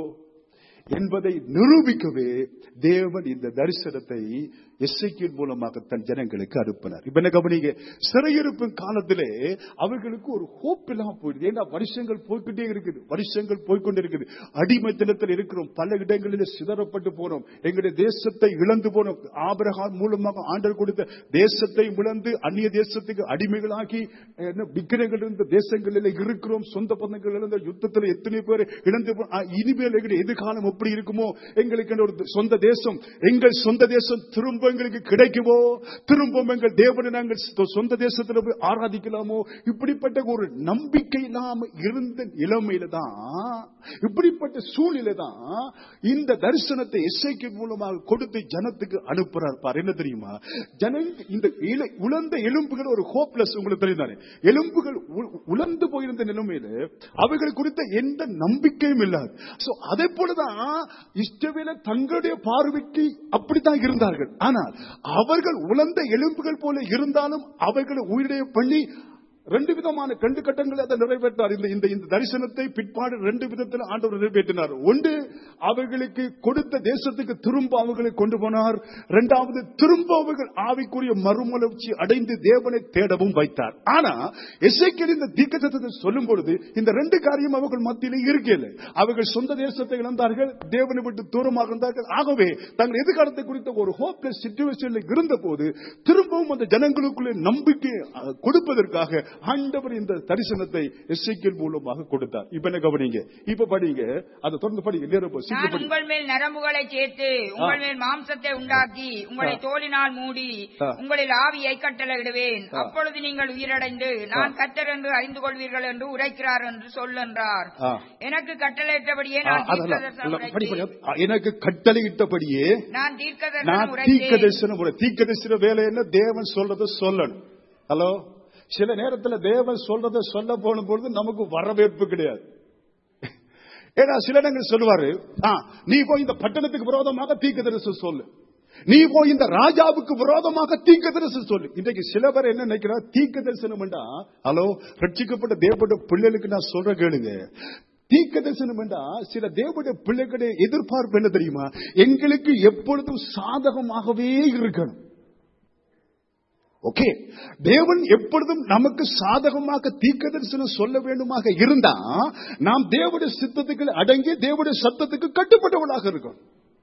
என்பதை நிரூபிக்கவே தேவன் இந்த தரிசனத்தை எஸ்ஐக்கின் மூலமாக தன் ஜனங்களுக்கு அனுப்பினார் இப்ப என்ன கவனிங்க சிறையிருப்பின் காலத்திலே அவர்களுக்கு ஒரு ஹோப் இல்லாம போயிடுது ஏன்னா வருஷங்கள் போய்க்கிட்டே இருக்குது வருஷங்கள் போய்க்கொண்டே இருக்குது அடிமைத்தனத்தில் இருக்கிறோம் பல இடங்களில் சிதறப்பட்டு போனோம் எங்களுடைய தேசத்தை இழந்து போனோம் ஆபிரகாம் மூலமாக ஆண்டர் கொடுத்த தேசத்தை இழந்து அந்நிய தேசத்துக்கு அடிமைகளாகி என்ன விக்கிரங்கள் இருந்த தேசங்களில் இருக்கிறோம் சொந்த பந்தங்கள் இழந்த யுத்தத்தில் எத்தனை பேர் இழந்து போ- ஆ, இனிமேல் எங்களுடைய எதிர்காலம் எப்படி இருக்குமோ எங்களுக்கு என்று ஒரு சொந்த தேசம் எங்கள் சொந்த தேசம் திரும்ப எங்களுக்கு கிடைக்குமோ திரும்ப எங்கள் தேவனை நாங்கள் சொ- சொந்த தேசத்தில் போய் ஆராதிக்கலாமோ இப்படிப்பட்ட ஒரு நம்பிக்கை இல்லாம இருந்த நிலைமையில தான் இப்படிப்பட்ட சூழ்நிலை தான் இந்த தரிசனத்தை எஸ்ஐக்கு மூலமாக கொடுத்து ஜனத்துக்கு அனுப்புறார் பார் என்ன தெரியுமா ஜனங்க இந்த இல- உலர்ந்த எலும்புகள் ஒரு ஹோப்லெஸ் உங்களுக்கு தெரிந்தானே எலும்புகள் உ- உலர்ந்து போயிருந்த நிலைமையில அவைகள் குறித்த எந்த நம்பிக்கையும் இல்லாது சோ அதே போலதான் இஷ்டவேல தங்களுடைய பார்வைக்கு அப்படித்தான் இருந்தார்கள் ஆனால் அவர்கள் உலர்ந்த எலும்புகள் போல இருந்தாலும் அவைகளை உயிரிடைய பண்ணி ரெண்டு விதமான கண்டு கட்டங்களை அதை நிறைவேற்றார் இந்த இந்த இந்த தரிசனத்தை பிற்பாடு ரெண்டு விதத்தில் ஆண்டவர் நிறைவேற்றினார் ஒன்று அவர்களுக்கு கொடுத்த தேசத்துக்கு திரும்ப அவர்களை கொண்டு போனார் இரண்டாவது திரும்ப அவர்கள் ஆவிக்குரிய மறுமலர்ச்சி அடைந்து தேவனை தேடவும் வைத்தார் ஆனா எசைக்கேல் இந்த தீர்க்கதரிசனத்தை சொல்லும் பொழுது இந்த ரெண்டு காரியம் அவர்கள் மத்தியிலே இருக்கல அவர்கள் சொந்த தேசத்தை இழந்தார்கள் தேவனை விட்டு தூரமாக இருந்தார்கள் ஆகவே தங்கள் எதிர்காலத்தை குறித்த ஒரு ஹோப்லெஸ் சிச்சுவேஷன்ல இருந்த போது திரும்பவும் அந்த ஜனங்களுக்குள்ளே நம்பிக்கை அஹ், கொடுப்பதற்காக ஆண்டவர் இந்த தரிசனத்தை எஸ்ஐக்கியல் மூலமாக கொடுத்தார் இப்ப என்ன கவனிங்க இப்ப படிங்க அதை தொடர்ந்து படிங்க நேரம் போ, சீக்கிரம் நான் படிங்க உங்கள் மேல் நரம்புகளை சேர்த்து உங்கள் மேல் மாம்சத்தை உண்டாக்கி உங்களை ஆ. தோலினால் மூடி ஆ. உங்களில் ஆவியை கட்டளையிடுவேன் ஆ. அப்பொழுது நீங்கள் உயிரடைந்து நான் கத்தர் என்று அறிந்து கொள்வீர்கள் என்று உரைக்கிறார் என்று சொல்லென்றார் ஆ. எனக்கு கட்டளையிட்டபடியே ஆ, நான் அதெல்லாம் தீர்க்கதரிசனம் இல்ல, படி, படி. உரைத்தேன். ஆ, எனக்கு கட்டளையிட்டபடியே நான் தீர்க்கதரிசனம் நான் தீக்க உரைத்தேன் தரிசனம் உரை- தீக்க தரிசன வேலை என்ன தேவன் சொல்றத சொல்லணும் ஹலோ சில நேரத்துல தேவன் சொல்றத சொல்ல போன பொழுது நமக்கு வரவேற்பு கிடையாது ஏன்னா சில இடங்கள் சொல்லுவாரு ஆ, நீ போய் இந்த பட்டணத்துக்கு விரோதமாக தீர்க்கதரிசி சொல்லு நீ போய் இந்த ராஜாவுக்கு விரோதமாக தீர்க்க தரிசனம் சொல்லு இன்றைக்கு சில பேர் என்ன நினைக்கிறா தீர்க்க தரிசனம் ஹலோ ரட்சிக்கப்பட்ட தேவப்பட்ட பிள்ளைகளுக்கு நான் சொல்ற கேளுங்க தீர்க்க தரிசனம் என்றா சில தேவனுடைய பிள்ளைகளுடைய எதிர்பார்ப்பு என்ன தெரியுமா எங்களுக்கு எப்பொழுதும் சாதகமாகவே இருக்கணும் ஓகே தேவன் எப்பொழுதும் நமக்கு சாதகமாக தீர்க்க தரிசனம் சொல்ல வேண்டுமாக இருந்தா நாம் தேவனுடைய சித்தத்துக்கு அடங்கி தேவனுடைய சத்தத்துக்கு கட்டுப்பட்டவர்களாக இருக்கணும்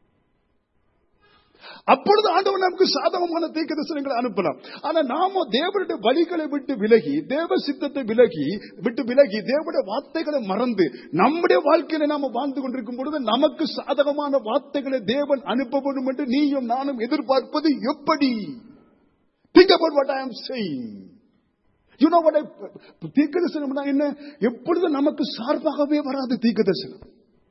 அப்பொழுது ஆண்டவர் நமக்கு சாதகமான தீர்க்க தரிசனங்களை அனுப்பலாம் ஆனா நாம தேவனுடைய வழிகளை விட்டு விலகி தேவ சித்தத்தை விலகி விட்டு விலகி தேவனுடைய வார்த்தைகளை மறந்து நம்முடைய வாழ்க்கையில நாம வாழ்ந்து கொண்டிருக்கும் பொழுது நமக்கு சாதகமான வார்த்தைகளை தேவன் அனுப்ப வேண்டும் என்று நீயும் நானும் எதிர்பார்ப்பது எப்படி think about what I am saying you know what தீர்க்க தரிசனம் என்ன எப்பொழுதும் நமக்கு சார்பாகவே வராது தீர்க்க தரிசனம்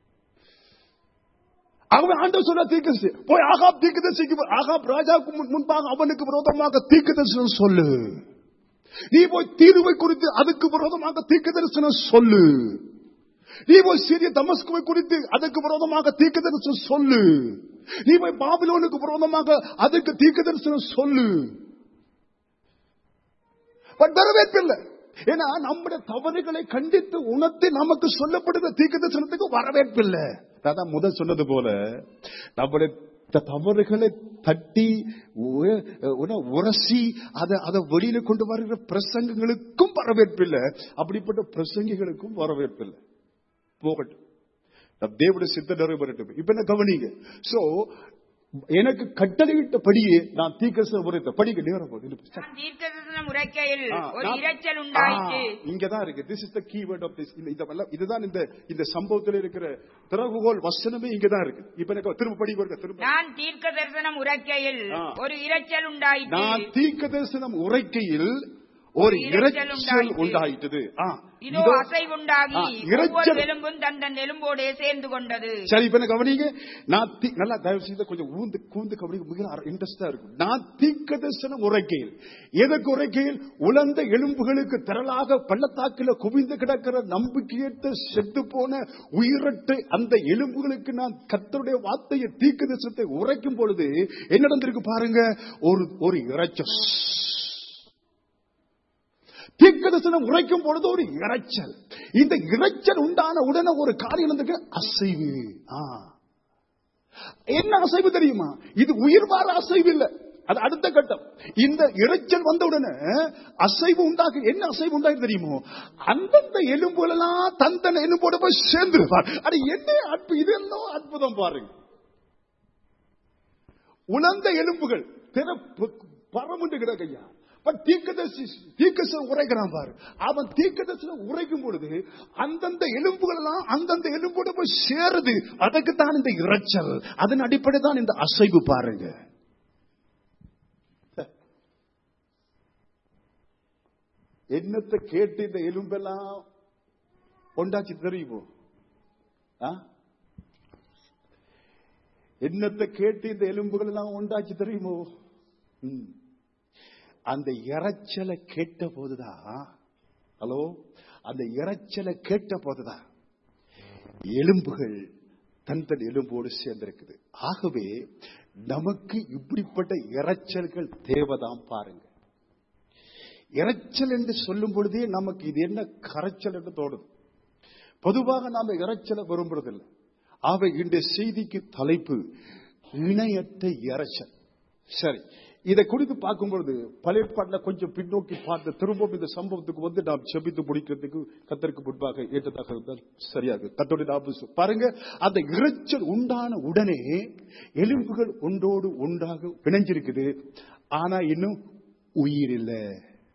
அவன் ஆண்டவர் சொல்ல தீர்க்கதரிசி போய் ஆகாப் தீர்க்கதரிசிக்கு ஆகாப் ராஜாவுக்கு முன்- முன்பாக அவனுக்கு விரோதமாக தீர்க்கதரிசனம் சொல்லு நீ போய் தீர்வை குறித்து அதுக்கு விரோதமாக தீர்க்கதரிசனம் சொல்லு நீ போய் சீரிய தமஸ்குவை குறித்து அதுக்கு விரோதமாக தீர்க்கதரிசனம் சொல்லு நீ போய் பாபிலோனுக்கு விரோதமாக அதுக்கு தீர்க்கதரிசனம் சொல்லு பட் வரவேற்பில்லை ஏன்னா நம்முடைய தவறுகளை கண்டித்து உணர்த்தி நமக்கு சொல்லப்படுகிற தீர்க்க தரிசனத்துக்கு வரவேற்பில்லை அதான் முதல் சொன்னது போல நம்முடைய த- தவறுகளை தட்டி உ- உன- உரசி அதை அதை வெளியில கொண்டு வருகிற பிரசங்கங்களுக்கும் வரவேற்பில்லை அப்படிப்பட்ட பிரசங்கிகளுக்கும் வரவேற்பில்லை போகட்டும் நம் தேவனுடைய சித்த நிறைவேறட்டும் இப்ப என்ன கவனிங்க சோ எனக்கு கட்டளையிட்டபடியே நான் தீர்க்க உரைத்த படிக்க நேரம் போகுது. நான் தீர்க்கதரிசனம் உரைக்கையில் ஆ, ஒரு நான்- இரைச்சல் உண்டாயிற்று ஆ, இங்கதான் இருக்கு this is the keyword of this இதுதான் இந்த இந்த சம்பவத்தில் இருக்கிற திறவுகோல் வசனமே இங்கதான் இருக்கு இப்ப எனக்கு திரும்ப படி வருங்க திரும்ப நான் தீர்க்க தரிசனம் உரைக்கையில் ஆ. ஒரு இரைச்சல் உண்டாயிற்று நான் தீர்க்க தரிசனம் உரைக்கையில் ஒரு இரைச்சல் இரைச்சல் உண்டாயிற்று. உண்டாயிட்டது ஆ, இதோ இதோ- அசைவுண்டாகி ஆ, ஒவ்வொரு இரைச்சல் எலும்பும் தன் தன் எலும்போடே சேர்ந்து கொண்டது சரி இப்ப என்ன கவனிங்க நான் தீ- நல்லா தயவு செய்து கொஞ்சம் ஊந்து கூந்து கவனிக்க மிக இன்ட்ரெஸ்டா இருக்கும் நான் தீர்க்க தரிசனம் உரைக்கையில் எதற்கு உரைக்கையில் உலர்ந்த எலும்புகளுக்கு திரளாக பள்ளத்தாக்கில குவிந்து கிடக்கிற நம்பிக்கையற்ற செத்து போன உயிரட்டு அந்த எலும்புகளுக்கு நான் கர்த்தருடைய வார்த்தையை தீர்க்க தரிசனத்தை உரைக்கும் பொழுது என்ன நடந்திருக்கு பாருங்க ஒரு ஒரு இறைச்சல் தீர்க்கதரிசனம் உரைக்கும் பொழுது ஒரு இரைச்சல் இந்த இரைச்சல் உண்டான உடனே ஒரு காரியம் நடந்திருக்கு அசைவு ஆ. என்ன அசைவு தெரியுமா இது உயிர் வார அசைவு இல்ல அது அடுத்த கட்டம் இந்த இரைச்சல் வந்த உடனே அசைவு உண்டாக்கு என்ன அசைவு உண்டாக்கு தெரியுமோ அந்தந்த எலும்புகள் எல்லாம் தந்தன எலும்போட போய் சேர்ந்து அது என்ன அற்பு இது என்ன அற்புதம் பாருங்க உணர்ந்த எலும்புகள் திற பரமுண்டு கிடக்கையா பட் தீக்கதர்சி தீக்கசம் உரைக்கிறான் பாரு அவன் தீக்கதர்சில உரைக்கும் பொழுது அந்தந்த எலும்புகள் எல்லாம் அந்தந்த எலும்போட போய் சேருது அதுக்கு தான் இந்த இரைச்சல் அதன் அடிப்படை தான் இந்த அசைவு பாருங்க என்னத்தை கேட்டு இந்த எலும்பெல்லாம் கொண்டாச்சு தெரியுமோ ஆ? என்னத்தை கேட்டு இந்த எலும்புகள் எல்லாம் உண்டாச்சு தெரியுமோ ம். அந்த இரைச்சலை கேட்ட போதுதான் ஹலோ அந்த இரைச்சலை கேட்ட போதுதான் எலும்புகள் தன் தன் எலும்போடு சேர்ந்திருக்குது ஆகவே நமக்கு இப்படிப்பட்ட இரைச்சல்கள் தேவைதான் பாருங்க இரைச்சல் என்று சொல்லும் பொழுதே நமக்கு இது என்ன கரைச்சல் என்று தோணுது பொதுவாக நாம இரைச்சலை விரும்புறதில்லை ஆக இந்த செய்திக்கு தலைப்பு இணையற்ற இரைச்சல் சரி இதை குறித்து பார்க்கும் பொழுது பழைய பாட்டில் கொஞ்சம் பின்னோக்கி பார்த்து திரும்பவும் இந்த சம்பவத்துக்கு வந்து நாம் செபித்து முடிக்கிறதுக்கு கத்தருக்கு முன்பாக ஏற்றதாக இருந்தால் சரியாக கத்தோட ஞாபகம் பாருங்க அந்த இரைச்சல் உண்டான உடனே எலும்புகள் ஒன்றோடு ஒன்றாக பிணைஞ்சிருக்குது ஆனா இன்னும் உயிர் இல்லை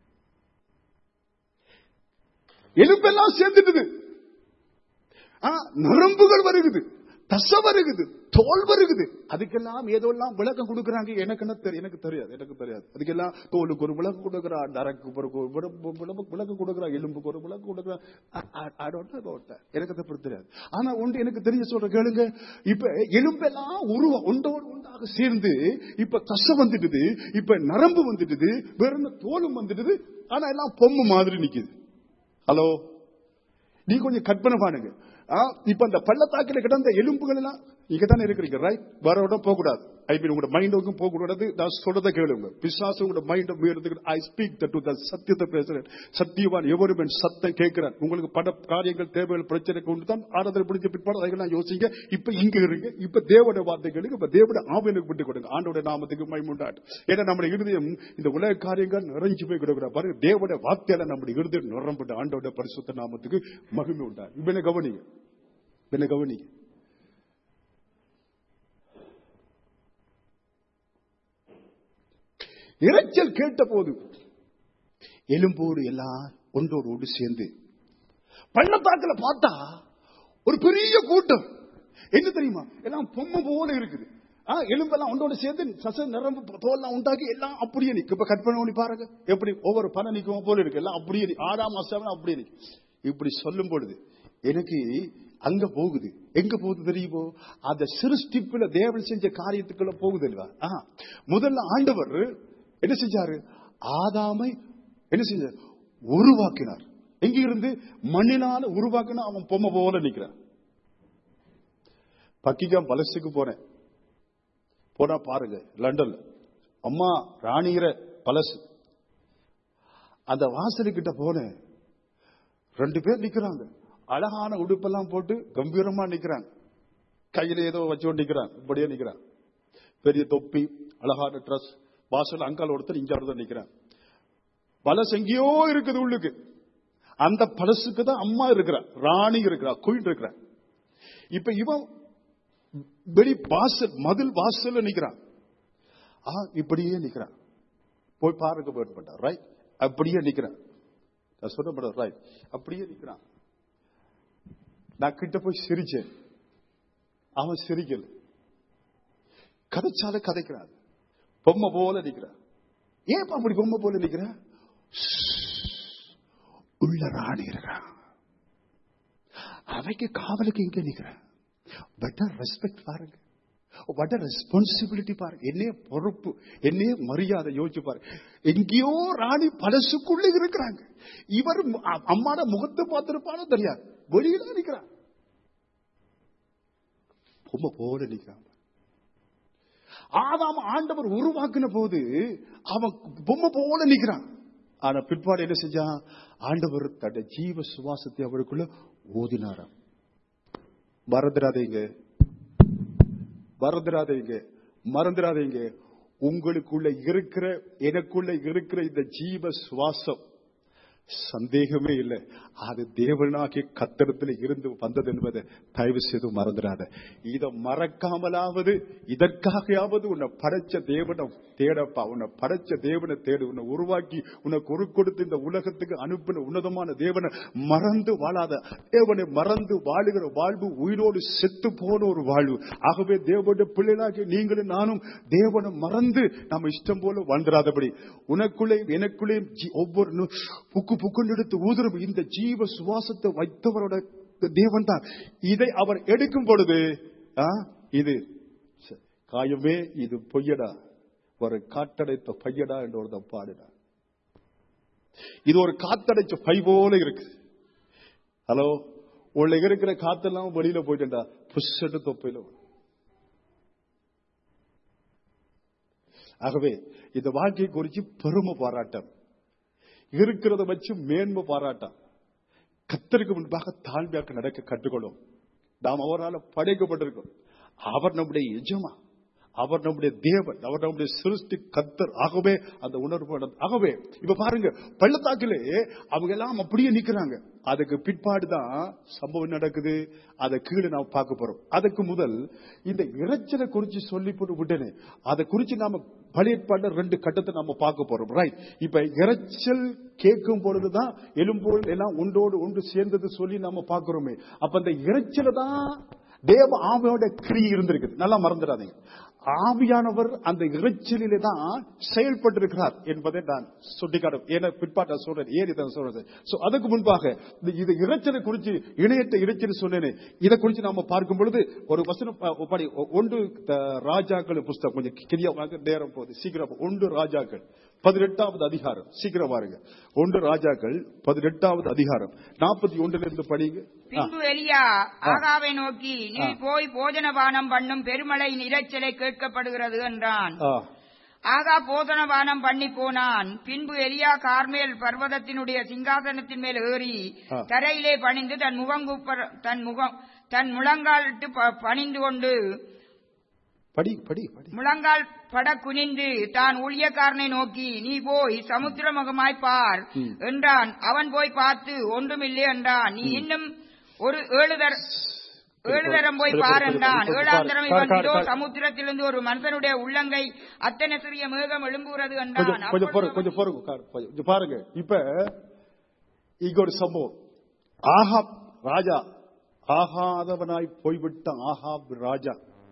எலும்பெல்லாம் சேர்ந்துடுது ஆ, நரம்புகள் வருகுது தசை வருகுது தோல் வருகுது அதுக்கெல்லாம் ஏதோ எல்லாம் விளக்கம் கொடுக்கறாங்க எனக்கு என்ன தெரியும் எனக்கு தெரியாது எனக்கு தெரியாது அதுக்கெல்லாம் தோலுக்கு ஒரு விளக்கம் கொடுக்கறா நரக்கு ஒரு கு- விட- விட- விளக்கம் கொடுக்கறா எலும்புக்கு ஒரு விளக்கம் கொடுக்கறா I- I- I don't know about that. எனக்கு அதை பத்தி தெரியாது ஆனா ஒன்று எனக்கு தெரிய சொல்ற கேளுங்க இப்ப எலும்பெல்லாம் உருவ ஒன்றோடு ஒன்றாக சேர்ந்து இப்ப தசை வந்துடுது இப்ப நரம்பு வந்துடுது வேற என்ன தோலும் வந்துடுது ஆனா எல்லாம் பொம்மை மாதிரி நிக்குது ஹலோ நீ கொஞ்சம் கற்பனை பண்ணுங்க ஆ, இப்ப அந்த பள்ளத்தாக்கில கிடந்த எலும்புகள் எல்லாம் இங்க தானே இருக்கிறீங்க ரைட் வேற இடம் போக கூடாது ஐ மீன் உங்களோட மைண்டுக்கும் போக கூடாது நான் சொல்றதை கேளுங்க பிசாசு உங்களோட மைண்ட் மீறதுக்கு ஐ ஸ்பீக் டு த சத்தியத்தை பேசுறேன் சத்தியவான் எவரும் என் சத்தம் கேட்கிறேன் உங்களுக்கு பட காரியங்கள் தேவைகள் பிரச்சனை கொண்டு தான் ஆராதனை பிடிச்ச பிற்பாடு அதெல்லாம் யோசிங்க இப்ப இங்க இருங்க இப்ப தேவட வார்த்தைகளுக்கு இப்ப தேவட ஆவியனுக்கு விட்டு கொடுங்க ஆண்டோட நாமத்துக்கு மைமுண்டாட்டு ஏன்னா நம்முடைய இருதயம் இந்த உலக காரியங்கள் நிறைஞ்சு போய் கொடுக்குற பாருங்க தேவட வார்த்தையால நம்முடைய இருதயம் நிரம்பட்டு ஆண்டோட பரிசுத்த நாமத்துக்கு மகிமை உண்டாரு இப்ப என்ன கவனிங்க இப்ப என்ன கவனிங்க இரைச்சல் கேட்ட போது எலும்போடு எல்லாம் ஒன்றோடு ஒன்று சேர்ந்து பள்ளத்தாக்குல பார்த்தா ஒரு பெரிய கூட்டம் என்ன தெரியுமா எல்லாம் பொம்மை போல இருக்குது ஆ, எலும்பெல்லாம் ஒன்றோடு சேர்ந்து சச நிரம்பு தோல்லாம் உண்டாக்கி எல்லாம் அப்படியே நிக்கும் இப்ப கற்பனை பண்ணி பாருங்க எப்படி ஒவ்வொரு பணம் நிக்கும் போல இருக்கு எல்லாம் அப்படியே நிக்கும். ஆறாம் மாசம் அப்படியே நிக்கும் இப்படி சொல்லும் பொழுது எனக்கு அங்க போகுது எங்க போகுது தெரியுமோ அந்த சிருஷ்டிப்புல தேவன் செஞ்ச காரியத்துக்குள்ள போகுது இல்லவா ஆ, முதல்ல ஆண்டவர் என்ன செஞ்சாரு ஆதாமை என்ன செஞ்சார் உருவாக்கினார் எங்க இருந்து மண்ணினால உருவாக்கினா அவன் பொம்மை போல நிக்கிறான் பக்கிங்காம் பலசுக்கு போனேன் போனா பாருங்க லண்டன்ல அம்மா ராணிகிற பலசு அந்த வாசலுக்கிட்ட போனேன் ரெண்டு பேர் நிக்கிறாங்க அழகான உடுப்பெல்லாம் போட்டு கம்பீரமா நிக்கிறாங்க கையில ஏதோ வச்சுக்கொண்டு நிக்கிறான் இப்படியே நிக்கிறான் பெரிய தொப்பி அழகான ட்ரெஸ் வாசல் அங்கால் ஒருத்தர் இங்க ஒருத்தர் நிக்கிறான் பலசு எங்கேயோ இருக்குது உள்ளுக்கு அந்த பலசுக்கு தான் அம்மா இருக்கிறா ராணி இருக்கிறா குயின் இருக்கிறா இப்ப இவன் வெளி வாசல் மதில் வாசல்ல நிக்கிறான் ஆ இப்படியே நிக்கிறான் போய் பாருங்க போயிட்டு ரைட் அப்படியே நிக்கிறான் நான் சொல்ல ரைட் அப்படியே நிக்கிறான் நான் கிட்ட போய் சிரிச்சேன் அவன் சிரிக்கல கதைச்சால கதைக்கிறான் பொம்மை போல நிக்கிறான் ஏன் அப்படி பொம்மை போல நிக்கிறான் உள்ள ராணி இருக்கிறான் அவைக்கு காவலுக்கு இங்க நிக்கிறான் பெட்டர் ரெஸ்பெக்ட் பாருங்க வட ரெஸ்பான்சிபிலிட்டி பாருங்க என்னைய பொறுப்பு என்னைய மரியாதை யோசிச்சு பாருங்க எங்கேயோ ராணி பலசுக்குள்ள இருக்கிறாங்க இவர் மு- அ- அம்மாட முகத்தை பார்த்திருப்பானோ தெரியாது வெளியில நிக்கிறான் பொம்மை போல நிக்கிறான் ஆதாம் ஆண்டவர் உருவாக்கின போது அவன் பொம்மை போல நிக்கிறான் ஆனா பிற்பாடு என்ன செஞ்சான் ஆண்டவர் தன்னுடைய ஜீவ சுவாசத்தை அவருக்குள்ள ஓதினாராம் மறந்துடாதீங்க மறந்துடாதீங்க மறந்துடாதீங்க உங்களுக்குள்ள இருக்கிற எனக்குள்ள இருக்கிற இந்த ஜீவ சுவாசம் சந்தேகமே இல்லை அது தேவனாகிய கத்தரத்தில் இருந்து வந்தது என்பதை தயவு செய்து மறந்துடாத இதை மறக்காமலாவது இதற்காகயாவது உன்னை படைச்ச தேவனை தேடப்பா உன்னை படைச்ச தேவனை தேடு உன்னை உருவாக்கி உனக்கு ஒரு கொடுத்து இந்த உலகத்துக்கு அனுப்பின உன்னதமான தேவனை மறந்து வாழாத தேவனை மறந்து வாழுகிற வாழ்வு உயிரோடு செத்து போன ஒரு வாழ்வு ஆகவே தேவனுடைய பிள்ளைகளாகி நீங்களும் நானும் தேவனை மறந்து நம்ம இஷ்டம் போல வாழ்ந்துடாதபடி உனக்குள்ளே எனக்குள்ளே ஜீ- ஒவ்வொரு நு- புக்கு புக்குன்னு எடுத்து ஊதுரும் இந்த ஜீவ சுவாசத்தை வைத்தவரோட தேவன் தான் இதை அவர் எடுக்கும் பொழுது ஆ, இது ச- காயமே இது பொய்யடா ஒரு காட்டடைத்த பையடா என்று ஒருத்தன் பாடினார் இது ஒரு காத்தடைச்ச பை போல இருக்கு ஹலோ உள்ள இருக்கிற காத்தெல்லாம் வெளியில போயிட்டா புஷ்ஷட்டு தொப்பையில விழும். ஆகவே இந்த வாழ்க்கையை குறித்து பெருமை பாராட்டம் இருக்கிறத வச்சு மேன்மை பாராட்டம் கத்தருக்கு முன்பாக தாழ்மையாக நடக்க கற்றுக்கொள்ளும் நாம் அவரால் படைக்கப்பட்டிருக்கோம் அவர் நம்முடைய எஜமா அவர் நம்முடைய தேவன் அவர் நம்முடைய சிருஷ்டி கத்தர் ஆகவே அந்த உணர்வு ஆகவே இப்ப பாருங்க பள்ளத்தாக்கிலே அவங்க எல்லாம் அப்படியே நிக்கிறாங்க அதுக்கு பிற்பாடுதான் சம்பவம் நடக்குது அதை கீழே நாம் பார்க்க போறோம் அதுக்கு முதல் இந்த இறைச்சலை குறிச்சு சொல்லி போட்டு விட்டேனே அதை குறிச்சு நாம பழையற்பாடு ரெண்டு கட்டத்தை நாம பார்க்க போறோம் ரைட் இப்ப இறைச்சல் கேட்கும் பொழுதுதான் எலும்போல் எல்லாம் ஒன்றோடு ஒன்று சேர்ந்தது சொல்லி நாம பார்க்கிறோமே அப்ப அந்த இறைச்சல தான் தேவ ஆவியோட கிரி இருந்திருக்குது நல்லா மறந்துடாதீங்க ஆவியானவர் அந்த இறைச்சலிலே தான் செயல்பட்டிருக்கிறார் என்பதை நான் சுட்டிக்காட்டும் ஏன்னா பிற்பாட்ட சொல்றேன் ஏன் இதை சொல்றேன் சோ அதுக்கு முன்பாக இந்த- இது இறைச்சலை குறித்து இணையத்தை இறைச்சல் சொன்னேனே இதை குறித்து நாம பார்க்கும் பொழுது ஒரு வசனம் அஹ், படி ஒன்று த- ராஜாக்கள் புஸ்தகம் கொஞ்சம் கிரியா நேரம் போகுது சீக்கிரம் ஒன்று ராஜாக்கள் பதினெட்டாவது அதிகாரம் சீக்கிரம் பாருங்க ஒன்று ராஜாக்கள் பதினெட்டாவது அதிகாரம் நாற்பத்தி ஒன்றுல இருந்து படிங்க ஆ, பின்பு எலியா ஆகாவை நோக்கி நீ போய் போஜனபானம் பண்ணும் பெருமழை இரைச்சலை கேட்கப்படுகிறது என்றான் ஆ, ஆகா போதனபானம் பண்ணி போனான் பின்பு எலியா கார்மேல் பர்வதத்தினுடைய சிங்காசனத்தின் மேல் ஏறி ஆ. தரையிலே பணிந்து தன் முகங்குப்ப தன் முகம் தன் முழங்காலிட்டு ப- பணிந்து கொண்டு படி படி படி முழங்கால் பட குனிந்து தான் ஊழியக்காரனை நோக்கி நீ போய் சமுத்திர முகமாய் பார் ம். என்றான் அவன் போய் பார்த்து ஒன்றுமில்லை என்றான் நீ இன்னும் ஒரு ஏழு தர ஏழு தரம் போய் சரி, பார் சரி, என்றான் சரி, ஏழாம் பாரு, தரம் பாரு, இவன் இதோ பாரு, பாரு. சமுத்திரத்திலிருந்து ஒரு மனுஷனுடைய உள்ளங்கை அத்தனை சிறிய மேகம் எழும்புகிறது கொஞ்சம் என்றான் கொஞ்சம் அப்பொழுது பொறு கொஞ்சம் பொறுங்க உட்காரு, கொஞ்சம் கொஞ்சம் பாருங்க இப்ப இங்க ஒரு சம்பவம் ஆகாப் ராஜா ஆகாதவனாய் போய்விட்ட ஆகாப் ராஜா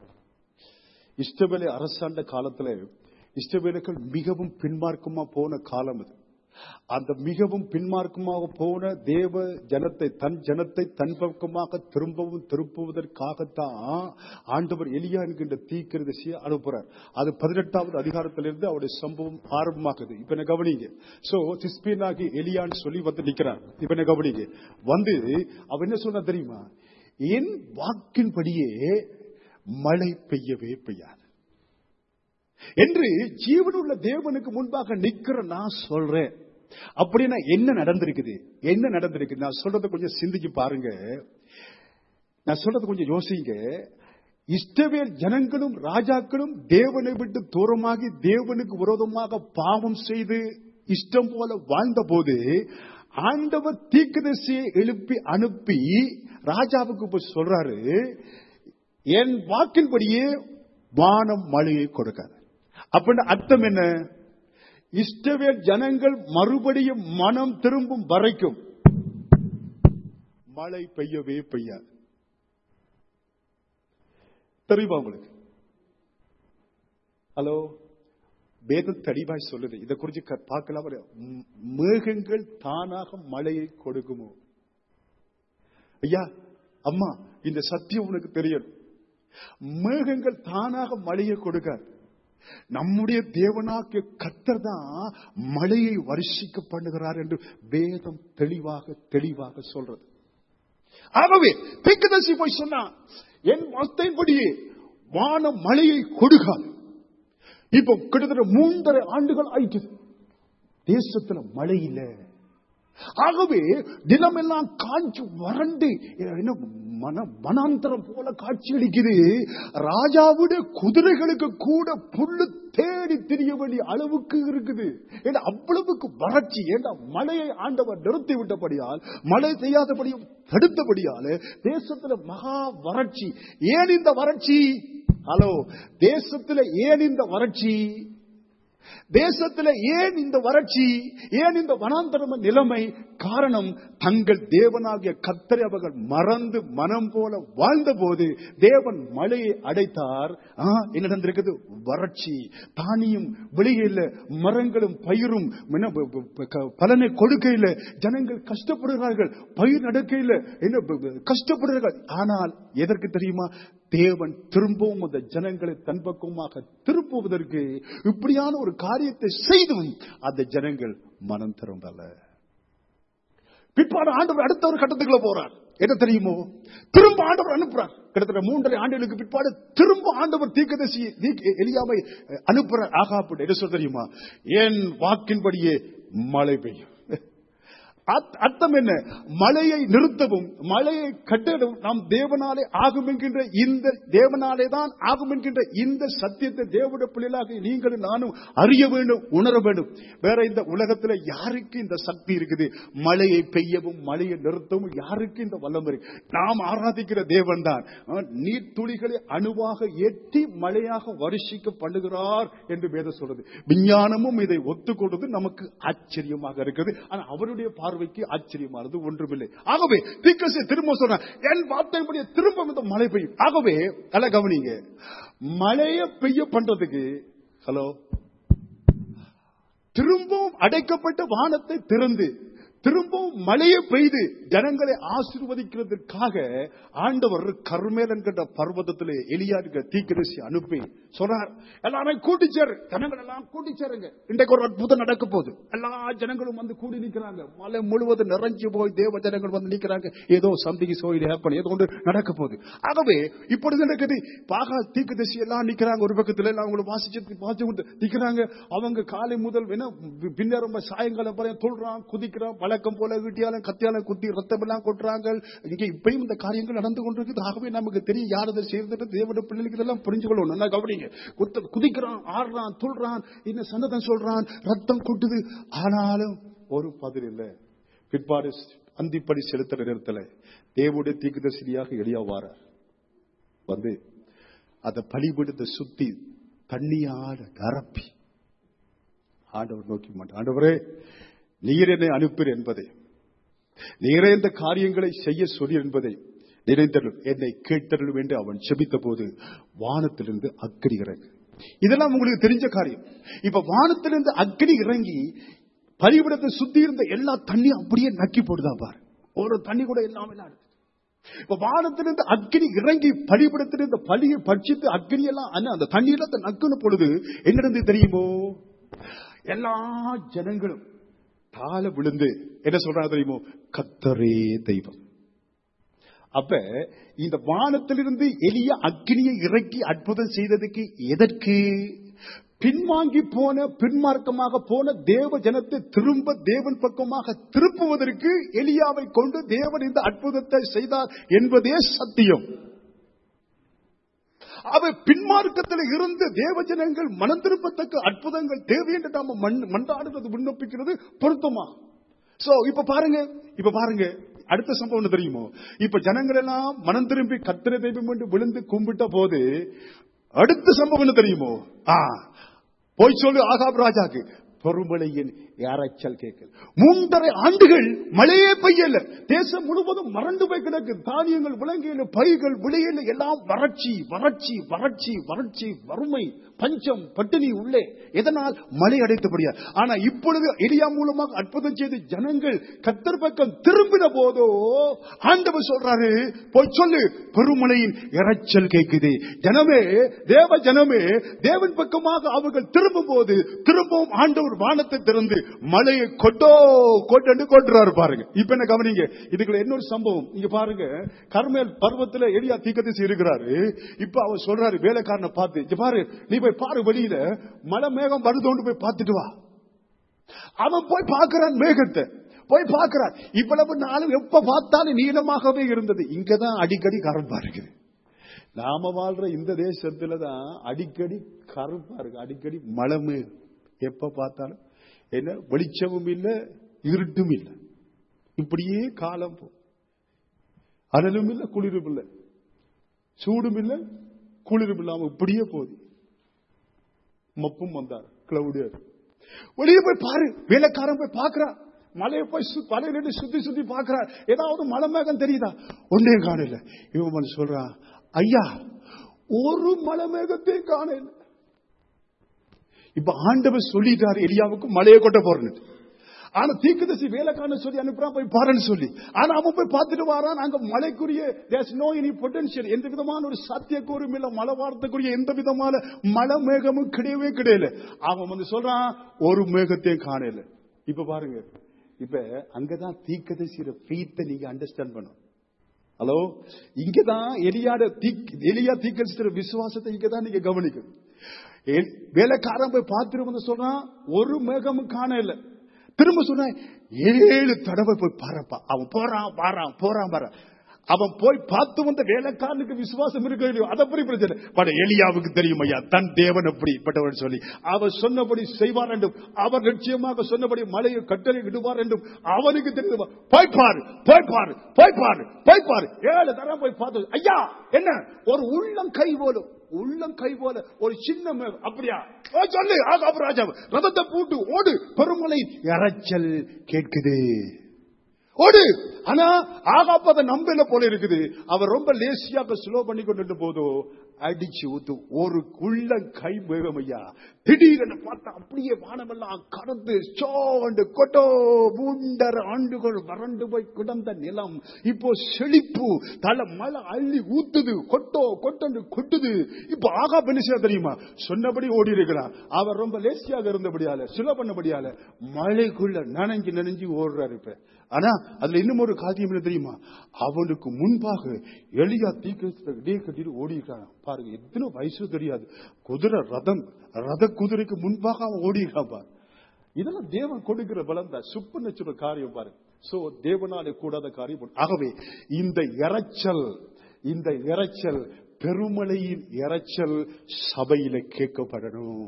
இஷ்டவேலை அரசாண்ட காலத்துல இஷ்டவேலுக்கள் மிகவும் பின்மார்க்கமா போன காலம் அது அந்த மிகவும் பின்மார்க்கமாக போன தேவ ஜனத்தை தன் ஜனத்தை தன் பக்கமாக திரும்பவும் திருப்புவதற்காகத்தான் ஆண்டவர் எலியா என்கின்ற தீக்கிரதசியை அனுப்புறார் அது பதினெட்டாவது அதிகாரத்திலிருந்து அவருடைய சம்பவம் ஆரம்பமாகுது இப்ப என்ன கவனிங்க சோ சிஸ்பீனாகி எலியான்னு சொல்லி வந்து நிக்கிறார் இப்ப என்ன கவனிங்க வந்து அவன் என்ன சொன்னா தெரியுமா என் வாக்கின்படியே மழை பெய்யவே பெய்யாது என்று ஜீவனுள்ள தேவனுக்கு முன்பாக நிக்கிற நான் சொல்றேன் அப்படின்னா என்ன நடந்திருக்குது என்ன நடந்திருக்கு நான் சொல்றதை கொஞ்சம் சிந்திச்சு பாருங்க நான் சொல்றதை கொஞ்சம் யோசிங்க இஷ்டவேல் ஜனங்களும் ராஜாக்களும் தேவனை விட்டு தூரமாகி தேவனுக்கு விரோதமாக பாவம் செய்து இஷ்டம் போல வாழ்ந்த போது ஆண்டவர் தீர்க்கதரிசியை எழுப்பி அனுப்பி ராஜாவுக்கு போய் சொல்றாரு என் வாக்கின்படியே வானம் மழையை கொடுக்காது அப்படின்னு அர்த்தம் என்ன இஷ்டவேல் ஜனங்கள் மறுபடியும் மனம் திரும்பும் வரைக்கும் மழை பெய்யவே பெய்யாது தெரியுமா உங்களுக்கு ஹலோ வேதம் தெளிவாய் சொல்லுது இதை குறிச்சு க- பார்க்கலாம் ஒரு ம்- மேகங்கள் தானாக மழையை கொடுக்குமோ ஐயா அம்மா இந்த சத்தியம் உனக்கு தெரியும் மேகங்கள் தானாக மழையை கொடுக்காது நம்முடைய தேவனாகிய கர்த்தர் தான் மழையை வருஷிக்க பண்ணுகிறார் என்று வேதம் தெளிவாக தெளிவாக சொல்றது ஆகவே தீர்க்கதரிசி போய் சொன்னான் என் வார்த்தையின்படியே வான மழையை கொடுக்காது இப்போ கிட்டத்தட்ட மூன்றரை ஆண்டுகள் ஆயிட்டு தேசத்துல மழை இல்லை ஆகவே தினமெல்லாம் காஞ்சி வறண்டு என்ன மன மனாந்தரம் போல காட்சி அளிக்குது ராஜாவுடைய குதிரைகளுக்கு கூட புல்லு தேடி திரிய வேண்டிய அளவுக்கு இருக்குது ஏன்னா அவ்வளவுக்கு வறட்சி ஏன்னா மழையை ஆண்டவர் நிறுத்தி விட்டபடியால் மழை செய்யாதபடியும் தடுத்தபடியால் தேசத்துல மகா வறட்சி ஏன் இந்த வறட்சி ஹலோ தேசத்துல ஏன் இந்த வறட்சி தேசத்துல ஏன் இந்த வறட்சி ஏன் இந்த வனாந்தரம நிலைமை காரணம் தங்கள் தேவனாகிய கத்தரை அவர்கள் மறந்து மனம் போல வாழ்ந்த போது தேவன் மழையை அடைத்தார் ஆ, என்ன நடந்திருக்குது வறட்சி தானியம் வெளியில மரங்களும் பயிரும் என்ன, ப- ப- ப- க- பலனை கொடுக்கையில ஜனங்கள் கஷ்டப்படுகிறார்கள் பயிர் நடக்கையில என்ன ப- ப- கஷ்டப்படுகிறார்கள் ஆனால் எதற்கு தெரியுமா தேவன் திரும்பவும் அந்த ஜனங்களை தன் பக்கமாக திருப்புவதற்கு இப்படியான ஒரு காரியத்தை செய்தும் அந்த ஜனங்கள் மனம் திரும்பல பிற்பாடு ஆண்டவர் அடுத்த ஒரு கட்டத்துக்குள்ள போறார் என்ன தெரியுமோ திரும்ப ஆண்டவர் அனுப்புறார் கிட்டத்தட்ட மூன்றரை ஆண்டுகளுக்கு பிற்பாடு திரும்ப ஆண்டவர் தீர்க்கதரிசி தீர்க்க- எலியாவை அஹ், அனுப்புறார் ஆகாப்பு என்ன சொல்ல தெரியுமா என் வாக்கின்படியே மழை பெய்யும் அர்த்த- அர்த்தம் என்ன மழையை நிறுத்தவும் மழையை கட்டவும் நாம் தேவனாலே ஆகும் என்கின்ற இந்த தேவனாலே தான் ஆகும் என்கின்ற இந்த சத்தியத்தை தேவனுடைய பிள்ளைகளாக நீங்களும் நானும் அறிய வேண்டும் உணர வேண்டும் வேற இந்த உலகத்துல யாருக்கு இந்த சக்தி இருக்குது மழையை பெய்யவும் மழையை நிறுத்தவும் யாருக்கு இந்த வல்லம் இருக்கு நாம் ஆராதிக்கிற தேவன் தான் நீர் துளிகளை அணுவாக எட்டி மழையாக வருஷிக்க பண்ணுகிறார் என்று வேதம் சொல்றது விஞ்ஞானமும் இதை ஒத்துக்கொண்டது நமக்கு ஆச்சரியமாக இருக்குது ஆனா அவருடைய பார்வைக்கு ஆச்சரியமானது ஒன்றுமில்லை ஆகவே தீக்கசி திரும்ப சொன்ன என் வார்த்தைப்படி திரும்ப இந்த மழை பெய்யும் ஆகவே நல்லா கவனிங்க மழைய பெய்ய பண்றதுக்கு ஹலோ திரும்பவும் அடைக்கப்பட்ட வானத்தை திறந்து திரும்பவும் மழையை பெய்து ஜனங்களை ஆசீர்வதிக்கிறதுக்காக ஆண்டவர் கர்மேல் என்கின்ற பர்வதத்திலே எலியா என்கிற தீக்கிரசி அனுப்பி சொல்றார் எல்லாரும் கூட்டி சேரு ஜனங்கள் எல்லாம் கூட்டி சேருங்க இன்றைக்கு ஒரு அற்புதம் நடக்க போகுது எல்லா ஜனங்களும் வந்து கூடி நிக்கிறாங்க மலை முழுவதும் நிறைஞ்சு போய் தேவ ஜனங்கள் வந்து நிக்கிறாங்க ஏதோ சம்திங் சோயில் ஹேப்பன் ஏதோ ஒன்று நடக்க போகுது ஆகவே இப்பொழுது நடக்குது பாகா தீக்கு தசி எல்லாம் நிக்கிறாங்க ஒரு பக்கத்துல எல்லாம் அவங்களை வாசிச்சு வாசிச்சு கொண்டு நிக்கிறாங்க அவங்க காலை முதல் வேணா பின்னரும் சாயங்காலம் வரை துள்றான் குதிக்கிறான் வழக்கம் போல வீட்டியாலும் கத்தியாலும் குத்தி ரத்தம் எல்லாம் கொட்டுறாங்க இங்க இப்பயும் இந்த காரியங்கள் நடந்து கொண்டிருக்குது ஆகவே நமக்கு தெரியும் யார் அதை செய்யறது தேவட பிள்ளைகளுக்கு இதெல்லாம் புரிஞ்சு கொள்ளணும் நல்லா கவனிங்க குத்த- குதிக்கிறான் ஆடுறான் துள்றான் இன்னும் சன்னதம் சொல்றான் ரத்தம் கொட்டுது ஆனாலும் ஒரு பதில் இல்லை பிற்பாடு அந்திப்படி செலுத்துற நேரத்துல தேவனுடைய தீக்குதர்சினியாக எளியா வாரார் வந்து அதை பலிபடுத்த சுத்தி தண்ணியால நிரப்பி ஆண்டவர் நோக்கி மாட்டார் ஆண்டவரே நீர் என்னை அனுப்பிற என்பதை நீரே இந்த காரியங்களை செய்ய சொல்லி என்பதை நினைத்தருளும் என்னை கேட்டருளும் என்று அவன் செபித்த போது வானத்திலிருந்து அக்கினி இறங்கு இதெல்லாம் உங்களுக்கு தெரிஞ்ச காரியம் இப்ப வானத்திலிருந்து அக்கினி இறங்கி பலிபிடத்தை சுத்தி இருந்த எல்லா தண்ணியும் அப்படியே நக்கி போடுதா பாரு ஒரு தண்ணி கூட இல்லாம எல்லாம் எடுத்து. இப்ப வானத்திலிருந்து அக்கினி இறங்கி பலிபிடத்திலிருந்து பலியை பட்சித்து அக்கினி எல்லாம் அண்ணா, அந்த தண்ணீர்ல அந்த நக்குன பொழுது என்ன நடந்தது தெரியுமோ எல்லா ஜனங்களும் தாழ விழுந்து என்ன சொல்றாங்க தெரியுமோ கத்தரே தெய்வம் அப்ப இந்த வானத்திலிருந்து எளிய அக்கினியை இறக்கி அற்புதம் செய்ததுக்கு எதற்கு பின்வாங்கி போன பின்மார்க்கமாக போன தேவ ஜனத்தை திரும்ப தேவன் பக்கமாக திருப்புவதற்கு எலியாவை கொண்டு தேவன் இந்த அற்புதத்தை செய்தார் என்பதே சத்தியம் அவை பின்மார்க்கத்தில் இருந்து தேவஜனங்கள் மனம் திருப்பத்தக்க அற்புதங்கள் தேவை என்று நாம மண்- மன்றாடுறது விண்ணப்பிக்கிறது பொருத்தமா சோ இப்ப பாருங்க இப்ப பாருங்க அடுத்த சம்பவம் என்ன தெரியுமோ இப்ப ஜனங்கள் எல்லாம் மனம் திரும்பி கத்திர தெய்வம் என்று விழுந்து கும்பிட்ட போது அடுத்த சம்பவம் என்ன தெரியுமோ ஆ போய் சொல்லு ஆகாப் ராஜாக்கு பொறுமலையின் யாராச்சல் கேட்கல மூன்றரை ஆண்டுகள் மழையே பெய்யல தேசம் முழுவதும் மறந்து போய் கிடக்கு தானியங்கள் விலங்கியல பைகள் விளையல எல்லாம் வறட்சி வறட்சி வறட்சி வறட்சி வறுமை பஞ்சம் பட்டினி உள்ளே எதனால் மழை அடைத்தபடியா ஆனா இப்பொழுது எலியா மூலமாக அற்புதம் செய்து ஜனங்கள் கத்தர் பக்கம் திரும்பின போதோ ஆண்டவர் சொல்றாரு போய் சொல்லு பெருமழையின் இரைச்சல் கேட்குது ஜனமே தேவ ஜனமே தேவன் பக்கமாக அவர்கள் திரும்பும் போது திரும்பவும் ஆண்டவர் வானத்தை திறந்து மழையை கொட்டோ கொட்டு கொட்டுறாரு பாருங்க இப்ப என்ன கவனிங்க இதுக்குள்ள இன்னொரு சம்பவம் இங்க பாருங்க கர்மேல் பர்வத்துல எலியா தீக்கதிசி இருக்கிறாரு இப்ப அவர் சொல்றாரு வேலைக்காரனை பார்த்து இங்க பாரு நீ போய் பாரு வெளியில மழை மேகம் வருதோண்டு போய் பார்த்துட்டு வா அவன் போய் பார்க்கிறான் மேகத்தை போய் பார்க்கிறான் இவ்வளவு நாளும் எப்ப பார்த்தாலும் நீளமாகவே இருந்தது இங்கதான் அடிக்கடி கரம்பா இருக்குது நாம வாழ்ற இந்த தேசத்துல தான் அடிக்கடி கருப்பா இருக்கு அடிக்கடி மழை மேகம் எப்ப பார்த்தாலும் என்ன வெளிச்சமும் இல்ல இருட்டும் இல்ல இப்படியே காலம் போ அனலும் இல்ல குளிரும் இல்ல சூடும் இல்ல குளிரும் இல்லாம இப்படியே போகுது மப்பும் வந்தார் கிளவுடியா வெளியே போய் பாரு வேலைக்காரன் போய் பார்க்கிறான் மலையை போய் சு- மலையில இருந்து சுத்தி சுத்தி பார்க்கிறான் ஏதாவது மலை மேகம் தெரியுதா ஒன்னே காணல இவன் வந்து சொல்றான் ஐயா ஒரு மலை மேகத்தையும் காணல இப்ப ஆண்டவர் சொல்லிட்டாரு எலியாவுக்கு மலையை கொட்ட போறேன்னு ஆனா தீக்குதசி வேலைக்காரன் சொல்லி அனுப்புறான் போய் பாருன்னு சொல்லி ஆனா அவன் போய் பார்த்துட்டு வாரான் அங்க மலைக்குரிய there's no any potential எந்த விதமான ஒரு சாத்தியக்கூறும் இல்ல மழை வார்த்தைக்குரிய எந்த விதமான மழை மேகமும் கிடையவே கிடையல அவன் வந்து சொல்றான் ஒரு மேகத்தையும் காணல இப்ப பாருங்க இப்ப அங்கதான் தீக்கதரிசியோட ஃபீத்தை நீங்க அண்டர்ஸ்டாண்ட் பண்ணும் ஹலோ இங்கதான் எலியாட தீக் எலியா தீக்கரிசிற விசுவாசத்தை இங்கதான் நீங்க கவனிக்கணும் எல்- வேலைக்காரன் போய் பார்த்துட்டு வந்து சொல்றான் ஒரு மேகமும் காண இல்ல திரும்ப சொன்னான் ஏழு தடவை போய் பாருப்பா அவன் போறான் வாரான் போறான் வரான் அவன் போய் பார்த்து வந்த வேலைக்காரனுக்கு விசுவாசம் இருக்க இல்லையோ அதை பற்றி பிரச்சனை பட் எலியாவுக்கு தெரியும் ஐயா தன் தேவன் அப்படிப்பட்டவன் சொல்லி அவர் சொன்னபடி செய்வார் என்றும் அவர் நிச்சயமாக சொன்னபடி மலையை கட்டளை விடுவார் என்றும் அவனுக்கு தெரியும் போய் பாரு போய் பாரு போய் பாரு போய் பாரு ஏழு தரம் போய் பார்த்து ஐயா என்ன ஒரு உள்ளம் கை போலும் உள்ளம் கை போல ஒரு சின்ன மேகம். அப்படியா ஓ, சொல்லு ஆகாப் ராஜா ரதத்தை பூட்டு ஓடு பெருமலை இறைச்சல் கேட்குது ஓடு ஆனா ஆகாப் அதை நம்பல போல இருக்குது அவர் ரொம்ப லேசியாக ஸ்லோ பண்ணி கொண்டு போதோ அடிச்சு ஊத்து ஒரு குள்ள கை வேகம் ஐயா திடீரென பார்த்தா அப்படியே வானமெல்லாம் கறந்து சோண்டு கொட்டோ மூண்டர ஆண்டுகள் வறண்டு போய் கிடந்த நிலம் இப்போ செழிப்பு தலை மழை அள்ளி ஊத்துது கொட்டோ கொட்டண்டு கொட்டுது இப்போ ஆகா பெனிசியா தெரியுமா சொன்னபடி ஓடி இருக்கிறான் அவர் ரொம்ப லேசியாக இருந்தபடியால சுல பண்ணபடியால மழைக்குள்ள நனைஞ்சு நனைஞ்சு ஓடுறாரு இப்ப ஆனா அதுல இன்னும் ஒரு காரியம் என்ன தெரியுமா அவனுக்கு முன்பாக எளியா தீக்கடி கட்டிட்டு ஓடி இருக்கான் பாருங்க எத்தனை வயசு தெரியாது குதிரை ரதம் ரத குதிரைக்கு முன்பாக அவன் ஓடி இருக்கான் பாரு இதெல்லாம் தேவன் கொடுக்கிற பலம் தான் சுப்பு நச்சுற காரியம் பாருங்க சோ தேவனாலே கூடாத காரியம் ஆகவே இந்த இறைச்சல் இந்த இறைச்சல் பெருமழையின் இறைச்சல் சபையில கேட்கப்படணும்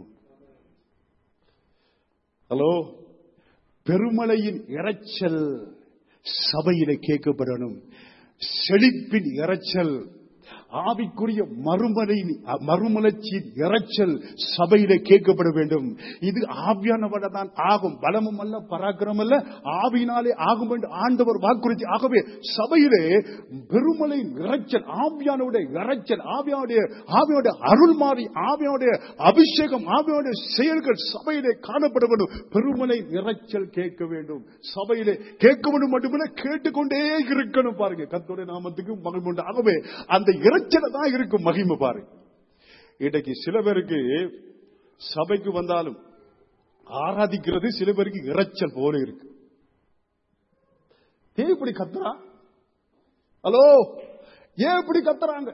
ஹலோ பெருமழையின் இறைச்சல் சபையில கேட்கப்படணும் செழிப்பின் இறைச்சல் ஆவிக்குரிய மறுமலையின் மறுமலர்ச்சியின் இறைச்சல் சபையில கேட்கப்பட வேண்டும் இது ஆவியானவட தான் ஆகும் பலமும் அல்ல பராக்கிரம் அல்ல ஆவியினாலே ஆகும் என்று ஆண்டவர் வாக்குறுதி ஆகவே சபையிலே பெருமலையின் இறைச்சல் ஆவியானுடைய இறைச்சல் ஆவியானுடைய ஆவியோட அருள் மாறி ஆவியோடைய அபிஷேகம் ஆவியோடைய செயல்கள் சபையிலே காணப்பட வேண்டும் பெருமலை இறைச்சல் கேட்க வேண்டும் சபையிலே கேட்க வேண்டும் மட்டுமில்ல கேட்டுக்கொண்டே இருக்கணும் பாருங்க கத்தோட நாமத்துக்கு மகிழ்வு உண்டு ஆகவே அந்த இறைச்சல தான் இருக்கும் மகிமை பாருங்க இன்றைக்கு சில பேருக்கு சபைக்கு வந்தாலும் ஆராதிக்கிறது சில பேருக்கு இறைச்சல் போல இருக்கு ஏன் இப்படி கத்துறா ஹலோ ஏன் இப்படி கத்துறாங்க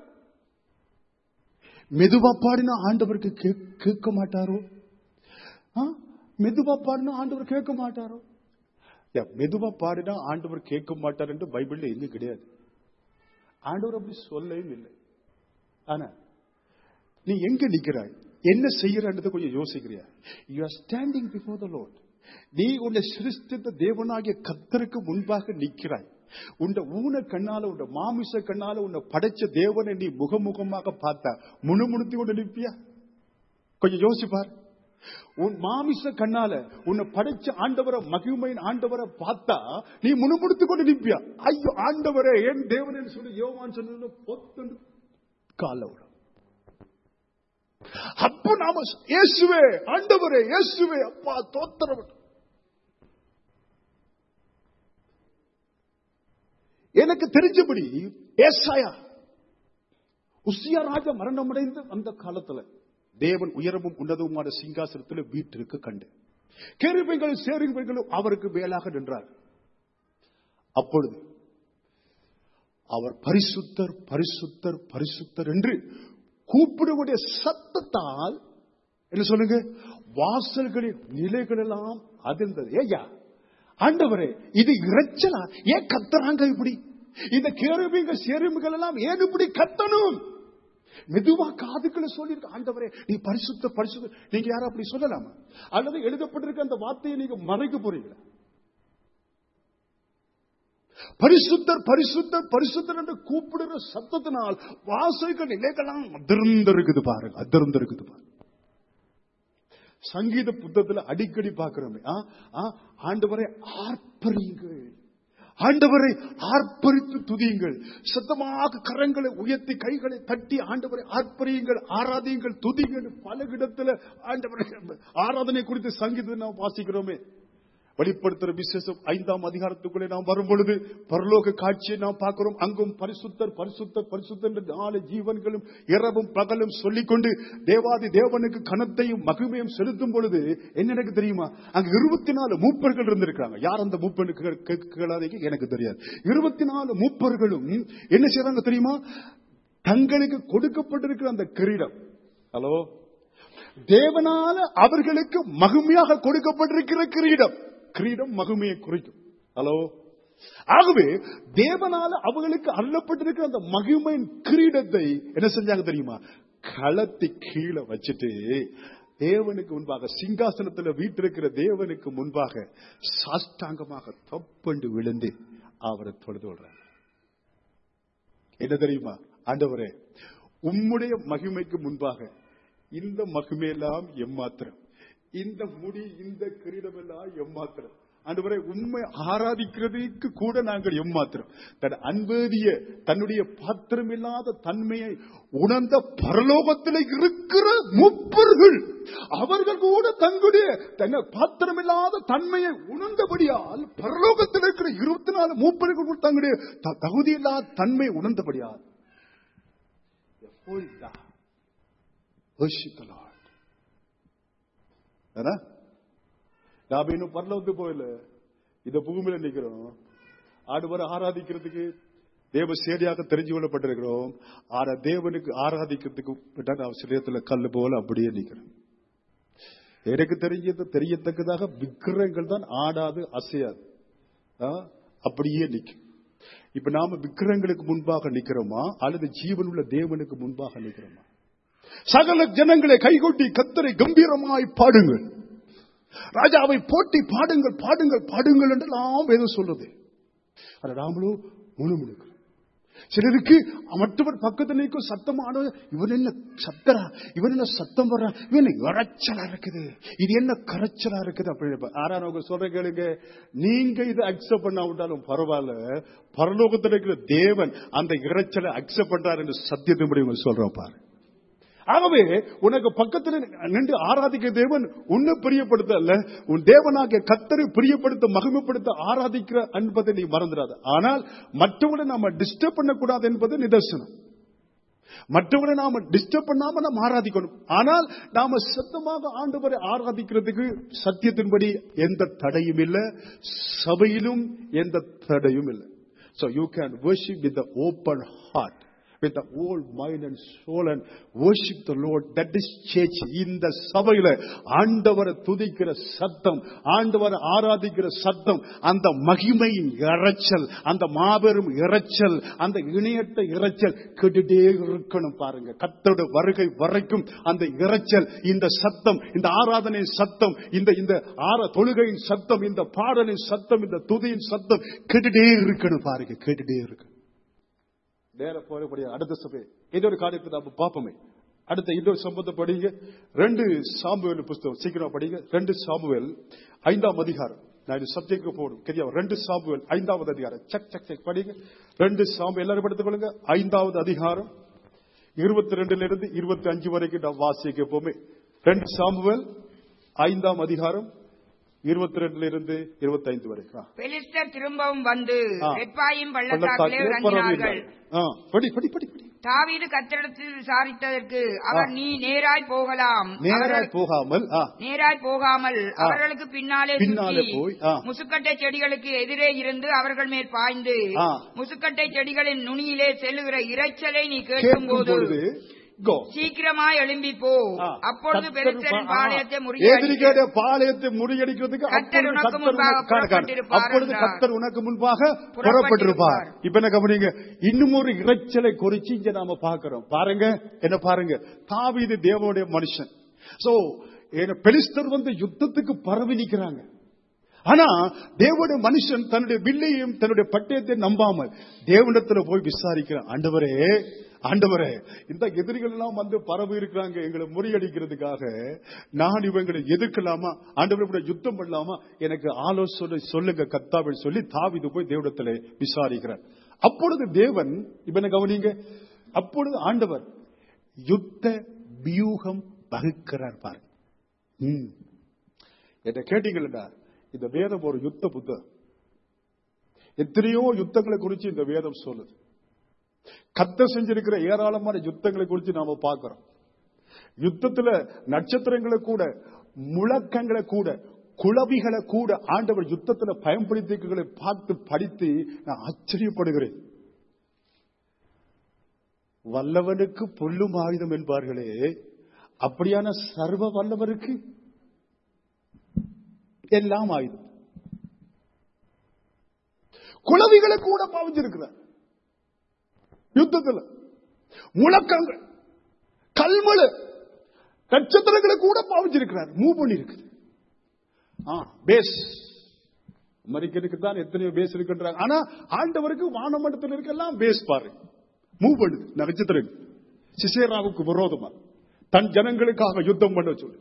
மெதுவா பாடினா ஆண்டவருக்கு கேக்- கேட்க மாட்டாரோ ஆ? மெதுவா பாடினா ஆண்டவர் கேட்க மாட்டாரோ ஏன், மெதுவா பாடினா ஆண்டவர் கேட்க மாட்டார் என்று பைபிள்ல எங்க கிடையாது ஆண்டவர் அப்படி சொல்லவும் இல்லை ஆனா நீ எங்க நிக்கிறாய் என்ன செய்யறன்றதை கொஞ்சம் யோசிக்கிறியா you are standing before the lord நீ உன்னை சிருஷ்டித்த தேவனாகிய கத்தருக்கு முன்பாக நிற்கிறாய் உண்ட ஊன கண்ணால உண்ட மாமிச கண்ணால உன்னை படைச்ச தேவனை நீ முகமுகமாக பார்த்தா முணுமுணுத்தி கொண்டு நிற்பியா கொஞ்சம் யோசிப்பார் உன் மாமிச கண்ணால உன்னை படைச்ச ஆண்டவரை மகிமையின் ஆண்டவரை பார்த்தா நீ முணுமுணுத்து கொண்டு நிற்பியா ஐயோ ஆண்டவரே என் தேவன் என்று சொல்லி யோவான் சொன்னது பொத்து கால விடும் அப்ப நாம இயேசுவே ஆண்டவரே இயேசுவே அப்பா தோத்திரம் எனக்கு தெரிஞ்சபடி ஏசாயா உசியா ராஜா மரணமடைந்த அந்த காலத்துல தேவன் உயரமும் உன்னதவுமான சிங்காசனத்தில் வீட்டிற்கு கண்டு கேருபைகளும் சேருபைகளும் அவருக்கு மேலாக நின்றார் அப்பொழுது அவர் பரிசுத்தர் பரிசுத்தர் பரிசுத்தர் என்று கூப்பிடுவடைய சத்தத்தால் என்ன சொல்லுங்க வாசல்களின் நிலைகள் எல்லாம் அதிர்ந்தது ஏய்யா ஆண்டவரே இது இறைச்சலா ஏன் கத்துறாங்க இப்படி இந்த கேருபீங்க சேருமிகள் எல்லாம் ஏன் இப்படி கத்தணும் மெதுவா காதுக்குள்ள சொல்லிருக்க ஆண்டவரே நீ பரிசுத்த பரிசுத்த நீங்க யாரும் அப்படி சொல்லலாமா அல்லது எழுதப்பட்டிருக்க அந்த வார்த்தையை நீங்க மறைக்க போறீங்களா பரிசுத்தர் பரிசுத்தர் பரிசுத்தர் என்று கூப்பிடுற சத்தத்தினால் வாசல்கள் நிலைகளாம் அதிர்ந்திருக்குது பாருங்க அதிர்ந்திருக்குது பாருங்க சங்கீத புத்தகத்துல அடிக்கடி பார்க்கிறோமே ஆ, ஆ, ஆண்டவரை ஆர்ப்பரியுங்கள் ஆண்டவரை ஆர்ப்பரித்து துதியுங்கள் சத்தமாக கரங்களை உயர்த்தி கைகளை தட்டி ஆண்டவரை ஆர்ப்பரியுங்கள் ஆராதியுங்கள் துதியுங்கள் பல இடத்துல ஆண்டவரை ஆராதனை குறித்து சங்கீதத்தை நாம் வாசிக்கிறோமே வெளிப்படுத்துற விசேஷம் ஐந்தாம் அதிகாரத்துக்குள்ளே நாம் வரும் பொழுது பரலோக காட்சியை நாம் பார்க்கிறோம் அங்கும் பரிசுத்தர் பரிசுத்தர் பரிசுத்தர் என்று நாலு ஜீவன்களும் இரவும் பகலும் சொல்லிக்கொண்டு தேவாதி தேவனுக்கு கனத்தையும் மகிமையும் செலுத்தும் பொழுது என்ன எனக்கு தெரியுமா அங்க இருபத்தி நாலு மூப்பர்கள் இருந்திருக்காங்க யார் அந்த மூப்பனுக்கு கேட்காதீங்க எனக்கு தெரியாது இருபத்தி நாலு மூப்பர்களும் என்ன செய்றாங்க தெரியுமா தங்களுக்கு கொடுக்கப்பட்டிருக்கிற அந்த கிரீடம் ஹலோ தேவனால அவர்களுக்கு மகிமையாக கொடுக்கப்பட்டிருக்கிற கிரீடம் கிரீடம் மகிமையை குறிக்கும் ஹலோ ஆகவே தேவனால அவர்களுக்கு அள்ளப்பட்டிருக்கிற அந்த மகிமையின் கிரீடத்தை என்ன செஞ்சாங்க தெரியுமா களத்தை கீழே வச்சுட்டு தேவனுக்கு முன்பாக சிங்காசனத்துல வீட்டிருக்கிற தேவனுக்கு முன்பாக சாஷ்டாங்கமாக தப்பண்டு விழுந்து அவரை தொழுது விடுறாங்க என்ன தெரியுமா ஆண்டவரே உம்முடைய மகிமைக்கு முன்பாக இந்த மகிமையெல்லாம் எம்மாத்திரம் இந்த முடி இந்த கிரீடம் எல்லாம் எம்மாத்திரம் ஆண்டவரை உண்மை ஆராதிக்கிறதுக்கு கூட நாங்கள் ஏமாத்திரம் தன் அன்பேதிய தன்னுடைய பாத்திரமில்லாத தன்மையை உணர்ந்த பரலோகத்தில் இருக்கிற முப்பர்கள் அவர்கள் கூட தங்களுடைய தங்கள் பாத்திரமில்லாத தன்மையை உணர்ந்தபடியால் பரலோகத்தில் இருக்கிற இருபத்தி நாலு மூப்பர்கள் கூட தங்களுடைய த- தகுதியில்லாத தன்மையை உணர்ந்தபடியால் எப்பொழுதா Worship the Lord. ஏன்னா நாம இன்னும் பரலோகத்துக்கு போயில இந்த பூமியில நிக்கிறோம் ஆண்டவரை ஆராதிக்கிறதுக்கு தேவ சேடியாக தெரிஞ்சு கொள்ளப்பட்டிருக்கிறோம் ஆனா தேவனுக்கு ஆராதிக்கிறதுக்கு விட்டா நான் சிலையத்துல கல்லு போல அப்படியே நிக்கிறோம் எனக்கு தெரிஞ்சது தெரியத்தக்கதாக விக்கிரங்கள் தான் ஆடாது அசையாது ஆ? அப்படியே நிக்கும் இப்ப நாம விக்கிரங்களுக்கு முன்பாக நிக்கிறோமா அல்லது ஜீவனுள்ள தேவனுக்கு முன்பாக நிக்கிறோமா சகல ஜனங்களை கைகொட்டி கத்தரை கம்பீரமாய் பாடுங்கள் ராஜாவை போட்டி பாடுங்கள் பாடுங்கள் பாடுங்கள் என்று நாம் வேதம் சொல்றது ஆனா நாமளும் முணுமுணுக்கிறோம் சிலருக்கு மற்றவர் பக்கத்துல நிற்கும் சத்தமான இவன் என்ன சத்தரா இவன் என்ன சத்தம் வர்றா இவன் என்ன இறைச்சலா இருக்குது இது என்ன கரைச்சலா இருக்குது அப்படின்னு ஆனா அவங்க சொல்ற கேளுங்க நீங்க இதை அக்செப்ட் பண்ணா விட்டாலும் பரவாயில்ல பரலோகத்தில் இருக்கிற தேவன் அந்த இறைச்சலை அக்செப்ட் பண்றாரு என்று சத்தியத்தின்படி இவங்க சொல்றோம் பாரு ஆகவே உனக்கு பக்கத்தில் நின்று ஆராதிக்க தேவன் உன்னை பிரியப்படுத்த அல்ல உன் தேவனாகிய கத்தரை பிரியப்படுத்த மகிமைப்படுத்த ஆராதிக்கிற என்பதை நீ மறந்துடாத ஆனால் மற்றவங்களை நாம டிஸ்டர்ப் பண்ணக்கூடாது என்பது நிதர்சனம் மற்றவங்களை நாம டிஸ்டர்ப் பண்ணாம நாம் ஆராதிக்கணும் ஆனால் நாம சத்தமாக ஆண்டவரை ஆராதிக்கிறதுக்கு சத்தியத்தின்படி எந்த தடையும் இல்லை சபையிலும் எந்த தடையும் இல்லை So you can worship with the open heart. with the whole mind and soul and worship the Lord. That is church. இந்த சபையில ஆண்டவரை துதிக்கிற சத்தம் ஆண்டவரை ஆராதிக்கிற சத்தம் அந்த மகிமையின் இறைச்சல் அந்த மாபெரும் இறைச்சல் அந்த இணையற்ற இறைச்சல் கெட்டுட்டே இருக்கணும் பாருங்க கத்தோட வருகை வரைக்கும் அந்த இறைச்சல் இந்த சத்தம் இந்த ஆராதனை சத்தம் இந்த இந்த ஆர தொழுகையின் சத்தம் இந்த பாடலின் சத்தம் இந்த துதியின் சத்தம் கேட்டுட்டே இருக்கணும் பாருங்க கேட்டுட்டே இருக்கணும் நேர போகக்கூடிய அடுத்த சபை இன்னொரு காரியத்தை நாம பார்ப்போமே அடுத்த இன்னொரு சம்பவத்தை படிங்க ரெண்டு சாமுவேல் புஸ்தகம் சீக்கிரம் படிங்க ரெண்டு சாமுவேல் ஐந்தாம் அதிகாரம் நான் இது சப்ஜெக்ட் போடும் சரியா ரெண்டு சாமுவேல் ஐந்தாவது அதிகாரம் சக் சக் சக் படிங்க ரெண்டு சாமு எல்லாரும் எடுத்துக் கொள்ளுங்க ஐந்தாவது அதிகாரம் இருபத்தி ரெண்டுல இருந்து இருபத்தி அஞ்சு வரைக்கும் நான் வாசிக்க போமே ரெண்டு சாமுவேல் ஐந்தாம் அதிகாரம் இருபத்தி ரெண்டுல இருந்து இருபத்தி ஐந்து வரைக்கும் பெலிஸ்தர் திரும்பவும் வந்து ஆ. ரெப்பாயும் பள்ளத்தாக்கிலே பள்ளத்தாக்கிலே இறங்கினார்கள் ஆ, படி படி படி படி தாவீது கத்திரத்தில் விசாரித்ததற்கு அவர் நீ நேராய் போகலாம் நேராய் அவர்கள் போகாமல் ஆ, நேராய் போகாமல் ஆ. அவர்களுக்கு பின்னாலே பின்னாலே சுற்றி, போய், ஆ. முசுக்கட்டை செடிகளுக்கு எதிரே இருந்து அவர்கள் மேல் பாய்ந்து ஆ. முசுக்கட்டை முசுக்கட்டை செடிகளின் நுனியிலே செல்லுகிற இரைச்சலை நீ கேட்கும் கேட்கும் பொழுது go. சீக்கிரமாய் எழும்பி போ ஆ, அப்பொழுது கர்த்தர் பெருத்தரின் பா- பாளையத்தை ஆ, முறியடிக்க எதிரிகளுடைய பாளையத்தை முறியடிக்கிறதுக்கு கர்த்தர் அப்பொழுது உனக்கு கர்த்தர் முன்பாக உனக்கு காண- காண. புறப்பட்டிருப்பார் அப்பொழுது என்றார். கர்த்தர் உனக்கு முன்பாக புறப்பட்டிருப்பார். புறப்பட்டிருப்பார் இப்ப என்ன கவனிங்க இன்னும் ஒரு இறைச்சலை குறிச்சு இங்க நாம பாக்குறோம் பாருங்க என்ன பாருங்க தாவீது தேவனுடைய மனுஷன் சோ பெலிஸ்தர் வந்து யுத்தத்துக்கு பரவி நிக்கிறாங்க ஆனா தேவனுடைய மனுஷன் தன்னுடைய வில்லையும் தன்னுடைய பட்டயத்தை நம்பாமல் தேவனிடத்துல போய் விசாரிக்கிறான் ஆண்டவரே ஆண்டவரே இந்த எதிரிகள் எல்லாம் வந்து பரவி இருக்கிறாங்க எங்களை முறியடிக்கிறதுக்காக நான் இவங்களை எதிர்க்கலாமா ஆண்டவரை கூட யுத்தம் பண்ணலாமா எனக்கு ஆலோசனை சொல்லுங்க கத்தாவில் சொல்லி தாவிது போய் தேவனிடத்துல விசாரிக்கிறார் அப்பொழுது தேவன் இவனை கவனிங்க அப்பொழுது ஆண்டவர் யுத்த வியூகம் வகுக்கிறார் பாரு ம். என்ன கேட்டீங்களா இந்த வேதம் ஒரு யுத்த புத்தகம் எத்தனையோ யுத்தங்களை குறித்து இந்த வேதம் சொல்லுது கத்த செஞ்சிருக்கிற ஏராளமான யுத்தங்களை குறித்து நாம பார்க்கிறோம் யுத்தத்துல நட்சத்திரங்களை கூட முழக்கங்களை கூட குளவிகளை கூட ஆண்டவர் யுத்தத்துல பயன்படுத்திகளை பார்த்து படித்து நான் ஆச்சரியப்படுகிறேன் வல்லவனுக்கு புல்லும் ஆயுதம் என்பார்களே அப்படியான சர்வ வல்லவருக்கு எல்லாம் ஆயுதம் குளவிகளை கூட பாவிச்சிருக்கிறார் யுத்தத்துல முழக்கங்கள் கல்மழு நட்சத்திரங்களை கூட பாவிச்சிருக்கிறார் மூவ் பண்ணி இருக்குது பேஸ் அமெரிக்கனுக்கு தான் எத்தனையோ பேஸ் இருக்குன்றாங்க ஆனா ஆண்டவருக்கு வானமண்டத்தில் இருக்கலாம் பேஸ் பாரு மூவ் பண்ணுது நட்சத்திரம் சிசேராவுக்கு விரோதமா தன் ஜனங்களுக்காக யுத்தம் பண்ண சொல்லு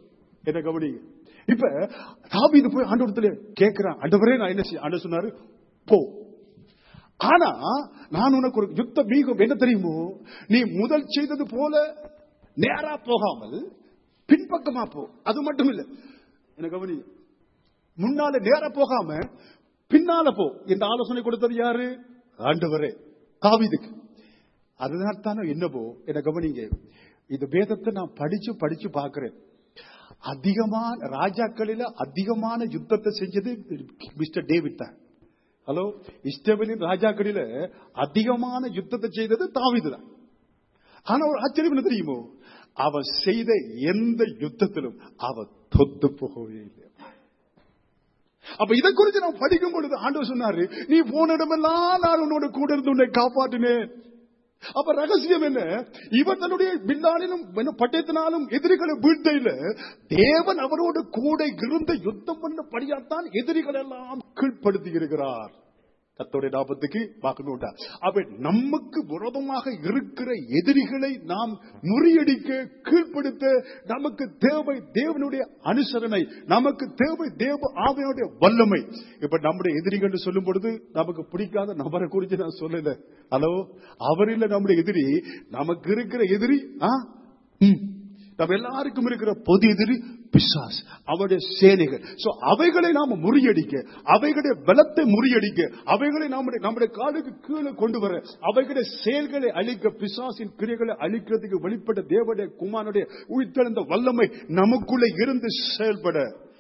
என்ன கவனிங்க இப்ப தாவீது போய் ஆண்டவரத்துல கேட்கிறான் ஆண்டவரே நான் என்ன செய்ய ஆண்டவர் சொன்னாரு போ ஆனா நான் உனக்கு ஒரு யுத்த மீகம் என்ன தெரியுமோ நீ முதல் செய்தது போல நேரா போகாமல் பின்பக்கமா போ அது மட்டும் இல்ல என்ன கவனி முன்னால நேரா போகாம பின்னால போ இந்த ஆலோசனை கொடுத்தது யாரு ஆண்டவரே தாவீதுக்கு அதனால தானே என்னவோ என்ன கவனிங்க இந்த வேதத்தை நான் படிச்சு படிச்சு பார்க்கிறேன் அதிகமான ராஜாக்களில அதிகமான யுத்தத்தை செஞ்சது மிஸ்டர் டேவிட் தான் ஹலோ இஸ்ரவேலின் ராஜாக்களில அதிகமான யுத்தத்தை செய்தது தாவீது தான் ஆனா ஒரு ஆச்சரியம் என்ன தெரியுமோ அவன் செய்த எந்த யுத்தத்திலும் அவன் தொத்து போகவே இல்லை அப்ப இதை குறித்து நான் படிக்கும் பொழுது ஆண்டவர் சொன்னாரு நீ போன இடமெல்லாம் நான் உன்னோட கூட இருந்து உன்னை காப்பாற்றினேன் அப்ப ரகசியம் என்ன இவர் தன்னுடைய பில்லானிலும் என்ன பட்டயத்தினாலும் எதிரிகளை வீழ்த்த இல்ல தேவன் அவரோடு கூட இருந்து யுத்தம் பண்ண படியாத்தான் எதிரிகள் எல்லாம் கீழ்ப்படுத்தி இருக்கிறார் கத்தோடைய லாபத்துக்கு பார்க்கணும் உண்டா அப்ப நமக்கு விரோதமாக இருக்கிற எதிரிகளை நாம் முறியடிக்க கீழ்ப்படுத்த நமக்கு தேவை தேவனுடைய அனுசரணை நமக்கு தேவை தேவ ஆவையுடைய வல்லமை இப்ப நம்முடைய எதிரிகள் சொல்லும் பொழுது நமக்கு பிடிக்காத நபரை குறித்து நான் சொல்லல ஹலோ அவர் இல்ல நம்முடைய எதிரி நமக்கு இருக்கிற எதிரி ஆ? ம். நம்ம எல்லாருக்கும் இருக்கிற பொது எதிரி பிசாஸ் அவருடைய சேனைகள் சோ அவைகளை நாம முறியடிக்க அவைகளுடைய பலத்தை முறியடிக்க அவைகளை நம்முடைய நம்முடைய காலுக்கு கீழே கொண்டு வர அவைகளுடைய செயல்களை அழிக்க பிசாசின் கிரியைகளை அழிக்கிறதுக்கு வெளிப்பட்ட தேவனுடைய குமாரனுடைய உயிர்த்தெழுந்த வல்லமை நமக்குள்ள இருந்து செயல்பட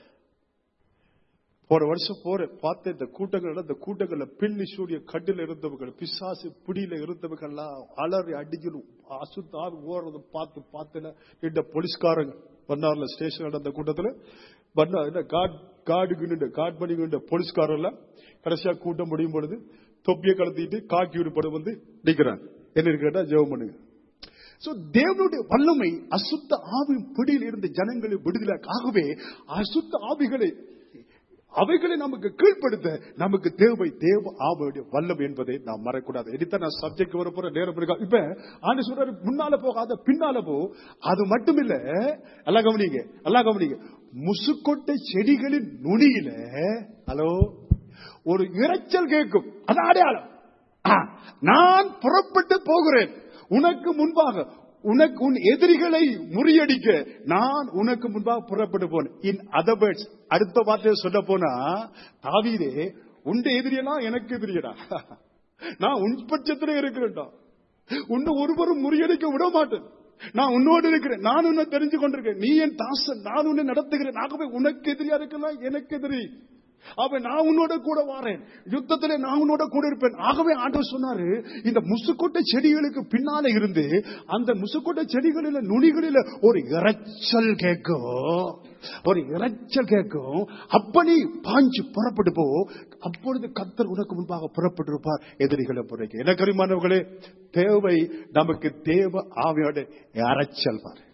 போன வருஷம் போற பார்த்த இந்த கூட்டங்கள் இந்த கூட்டங்கள்ல பில்லி சூரிய கட்டில இருந்தவர்கள் பிசாசு பிடியில இருந்தவர்கள் எல்லாம் அலறி அடிக்கணும் அசுத்தாவி ஓடுறத பார்த்து பார்த்துல இந்த போலீஸ்காரங்க பண்ணார்ல ஸ்டேஷன் நடந்த கூட்டத்துல பண்ணா என்ன காட் காடுக்கு நின்று காட் பண்ணி போலீஸ்காரர் எல்லாம் கடைசியா கூட்டம் முடியும் பொழுது தொப்பியை கலத்திட்டு காக்கி விடுபட வந்து நிக்கிறாங்க என்ன கேட்டா ஜெபம் பண்ணுங்க சோ தேவனுடைய வல்லமை அசுத்த ஆவி பிடியில் இருந்த ஜனங்களை விடுதலை ஆகவே அசுத்த ஆவிகளை அவைகளை நமக்கு கீழ்ப்படுத்த நமக்கு தேவை தேவ ஆவியுடைய வல்லம் என்பதை நாம் மறக்கூடாது இனித்தான் நான் சப்ஜெக்ட் வர போற நேரம் இருக்கா இப்ப ஆண்டு சொல்றாரு முன்னால போகாத பின்னால போ அது மட்டும் இல்ல எல்லாம் கவனிங்க எல்லாம் கவனிங்க முசுக்கொட்டை செடிகளின் நுனியில ஹலோ ஒரு இரைச்சல் கேட்கும் அது அடையாளம் ஆ, நான் புறப்பட்டு போகிறேன் உனக்கு முன்பாக உனக்கு உன் எதிரிகளை முறியடிக்க நான் உனக்கு முன்பாக புறப்பட்டு போனேன் இன் அதர் வேர்ட்ஸ் அடுத்த வார்த்தையை சொல்ல போனா தாவீதே உண்ட எதிரியெல்லாம் எனக்கு எதிரியடா நான் உன் பட்சத்துல இருக்கிறேன்டா உன்னை ஒருவரும் முறியடிக்க விட மாட்டேன் நான் உன்னோடு இருக்கிறேன் நான் உன்னை தெரிஞ்சு கொண்டிருக்கேன் நீ என் தாசன் நான் உன்னை நடத்துகிறேன் ஆகவே உனக்கு எதிரியா இருக்கலாம் எனக்கு எதிரி அவ நான் உன்னோட கூட வாரேன் யுத்தத்திலே நான் உன்னோட கூட இருப்பேன் ஆகவே ஆண்டவர் சொன்னாரு இந்த முசுக்கொட்டை செடிகளுக்கு பின்னால இருந்து அந்த முசுக்கொட்டை செடிகளில நுனிகளில ஒரு இரைச்சல் கேட்கும் ஒரு இரைச்சல் கேட்கும் அப்ப நீ பாஞ்சு புறப்பட்டு போ அப்பொழுது கத்தர் உனக்கு முன்பாக புறப்பட்டு இருப்பார் எதிரிகளை புறைக்கு என கரிமானவர்களே தேவை நமக்கு தேவ ஆவியோட இரைச்சல் பாரு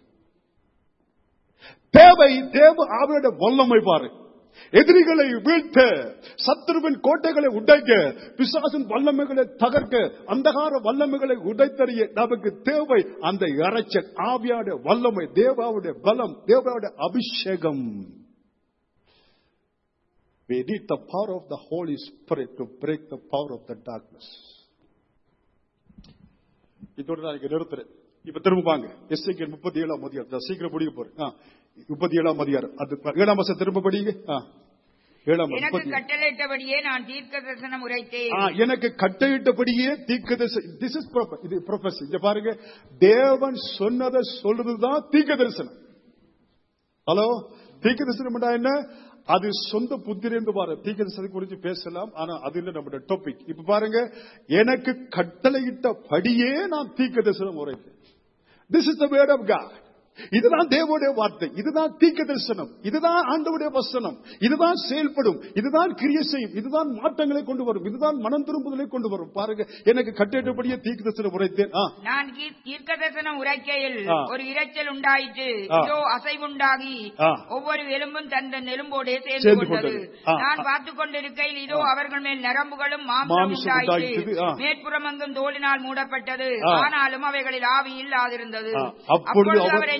தேவை தேவ ஆவியோட வல்லமை பாரு எதிரிகளை வீழ்த்த சத்துருவின் கோட்டைகளை உடைக்க பிசாசின் வல்லமைகளை தகர்க்க அந்தகார வல்லமைகளை உடைத்தறிய நமக்கு தேவை அந்த இறைச்சல் ஆவியாட வல்லமை தேவாவுடைய பலம் தேவாவுடைய அபிஷேகம் We need the power of the Holy Spirit to break the power of the darkness. இதோட நான் இங்க நிறுத்துறேன் இப்ப திரும்ப வாங்க எஸ்ஐக்கு முப்பத்தி ஏழாம் அதிகாரம் நான் சீக்கிரம் முடிக்க போறேன் ஆ, முப்பத்தி ஏழாம் அதிகாரம் அது ஏழாம் வருஷம் திரும்ப படிங்க ஆ, ஏழாம் எனக்கு முப்பத்தி கட்டளையிட்டபடியே நான் தீர்க்க தரிசனம் உரைத்தேன் ஆ, எனக்கு கட்டளையிட்டபடியே தீர்க்க திஸ் இஸ் இது ப்ரொஃபஸ் இங்க பாருங்க தேவன் சொன்னதை சொல்றதுதான் தீர்க்க தரிசனம் ஹலோ தீர்க்க தரிசனம் என்ன அது சொந்த புத்திரிந்து பாரு தீர்க்க தரிசனம் குறித்து பேசலாம் ஆனா அது இல்ல நம்முடைய டாபிக் இப்ப பாருங்க எனக்கு கட்டளையிட்டபடியே நான் தீர்க்க தரிசனம் உரைத்தேன் this is the word of God இதுதான் தேவனுடைய வார்த்தை இதுதான் தீர்க்க தரிசனம் இதுதான் ஆண்டவுடைய வசனம் இதுதான் செயல்படும் இதுதான் கிரிய செய்யும் இதுதான் மாற்றங்களை கொண்டு வரும் இதுதான் மனம் திரும்புதலை கொண்டு வரும் பாருங்க எனக்கு கட்டேற்றபடியே தீர்க்க தரிசனம் உரைத்தேன் ஆ, நான் தீர்க்க தரிசனம் உரைக்கையில் ஆ. ஒரு இரைச்சல் உண்டாயிற்று ஆ. இதோ அசைவுண்டாகி ஆ. ஒவ்வொரு எலும்பும் தந்த நெலும்போடே சேர்ந்து சேர்ந்து கொண்டது கொண்டது. ஆ, நான் ஆ. பார்த்துக் கொண்டிருக்கையில் இதோ அவர்கள் மேல் நரம்புகளும் மாம்சம் மாம்சம் உண்டாயிற்று. உண்டாயிற்று ஆ. மேற்புறமெங்கும் தோலினால் மூடப்பட்டது ஆ. ஆனாலும் அவைகளில் ஆவி இல்லாதிருந்தது ஆ. அப்பொழுது அவர்- அவர் என்னை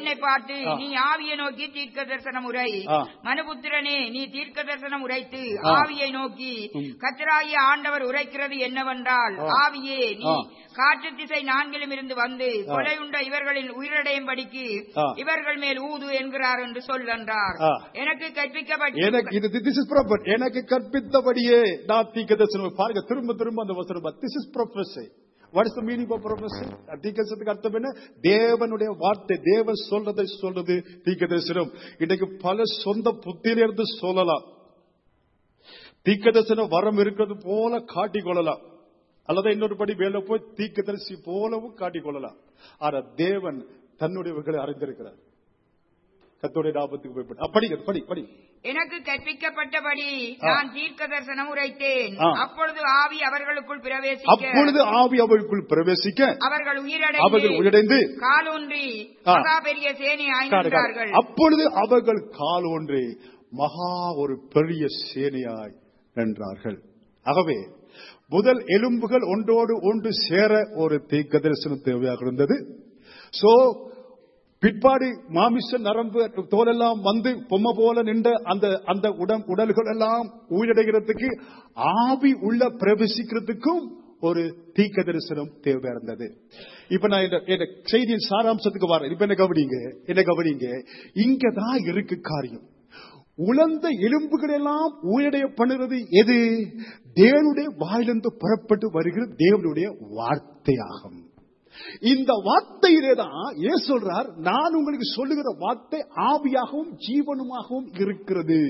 என்னை பார்த்து ஆ. நீ ஆவியை நோக்கி தீர்க்க தரிசனம் உரை ஆ. மனுபுத்திரனே நீ தீர்க்க தரிசனம் உரைத்து ஆ. ஆவியை நோக்கி ம். கத்தராகிய ஆண்டவர் உரைக்கிறது என்னவென்றால் ஆ. ஆவியே நீ ஆ. காற்று திசை நான்கிலும் இருந்து வந்து ஆ. கொலையுண்ட இவர்களின் உயிரடையும்படிக்கு ஆ. இவர்கள் மேல் ஊது என்கிறார் என்று சொல் என்றார் ஆ. எனக்கு எனக்கு கற்பிக்கப்பட்ட இது திஸ் இஸ் ப்ராப்பர் எனக்கு கற்பித்தபடியே நான் தீர்க்கதரிசனம் பாருங்க திரும்ப திரும்ப அந்த வசனம் this is prophecy what is the meaning of prophecy தீர்க்கதரிசனத்துக்கு அர்த்தம் என்ன தேவனுடைய வார்த்தை தேவன் சொல்றதை சொல்றது தீர்க்கதரிசனம் இன்னைக்கு பல சொந்த புத்தியிலிருந்து சொல்லலாம் தீர்க்கதரிசனம் வரம் இருக்கிறது போல காட்டிக் கொள்ளலாம் அல்லது இன்னொரு படி மேல போய் தீர்க்கதரிசி போலவும் காட்டிக் கொள்ளலாம் ஆனா தேவன் தன்னுடையவர்களை அறிந்திருக்கிறார் கத்தோடைய லாபத்துக்கு போய் அப்படி படி படி எனக்கு கற்பிக்கப்பட்டபடி ஆ. நான் தீர்க்க தரிசனம் உரைத்தேன் ஆ. அப்பொழுது ஆவி அவர்களுக்குள் பிரவேசிக்க அப்பொழுது ஆவி அவர்களுக்குள் பிரவேசிக்க அவர்கள் அவர்கள் உயிரடைந்து உயிரடைந்து காலூன்றி ஆ. மகா பெரிய சேனை ஆய்ந்தார்கள் அப்பொழுது அவர்கள் கால் ஒன்றே மகா ஒரு பெரிய சேனையாய் நின்றார்கள் ஆகவே முதல் எலும்புகள் ஒன்றோடு ஒன்று சேர ஒரு தீர்க்க தரிசனம் தேவையாக இருந்தது சோ பிற்பாடு மாமிச நரம்பு தோலெல்லாம் வந்து பொம்மை போல நின்ற அந்த அந்த உடம் உடல்கள் எல்லாம் உயிரடைகிறதுக்கு ஆவி உள்ள பிரவேசிக்கிறதுக்கும் ஒரு தீக்க தரிசனம் தேவை இருந்தது இப்ப நான் இந்த- இந்த செய்தியின் சாராம்சத்துக்கு வரேன் இப்ப என்ன கவனிங்க என்ன கவனிங்க இங்கதான் இருக்கு காரியம் உலர்ந்த எலும்புகள் எல்லாம் உயிரடைய பண்ணுறது எது தேவனுடைய வாயிலிருந்து புறப்பட்டு வருகிற தேவனுடைய வார்த்தையாகும் இந்த வார்த்தையிலே தான் ஏன் சொல்றார் நான் உங்களுக்கு சொல்லுகிற வார்த்தை ஆவியாகவும் ஜீவனுமாகவும் இருக்கிறது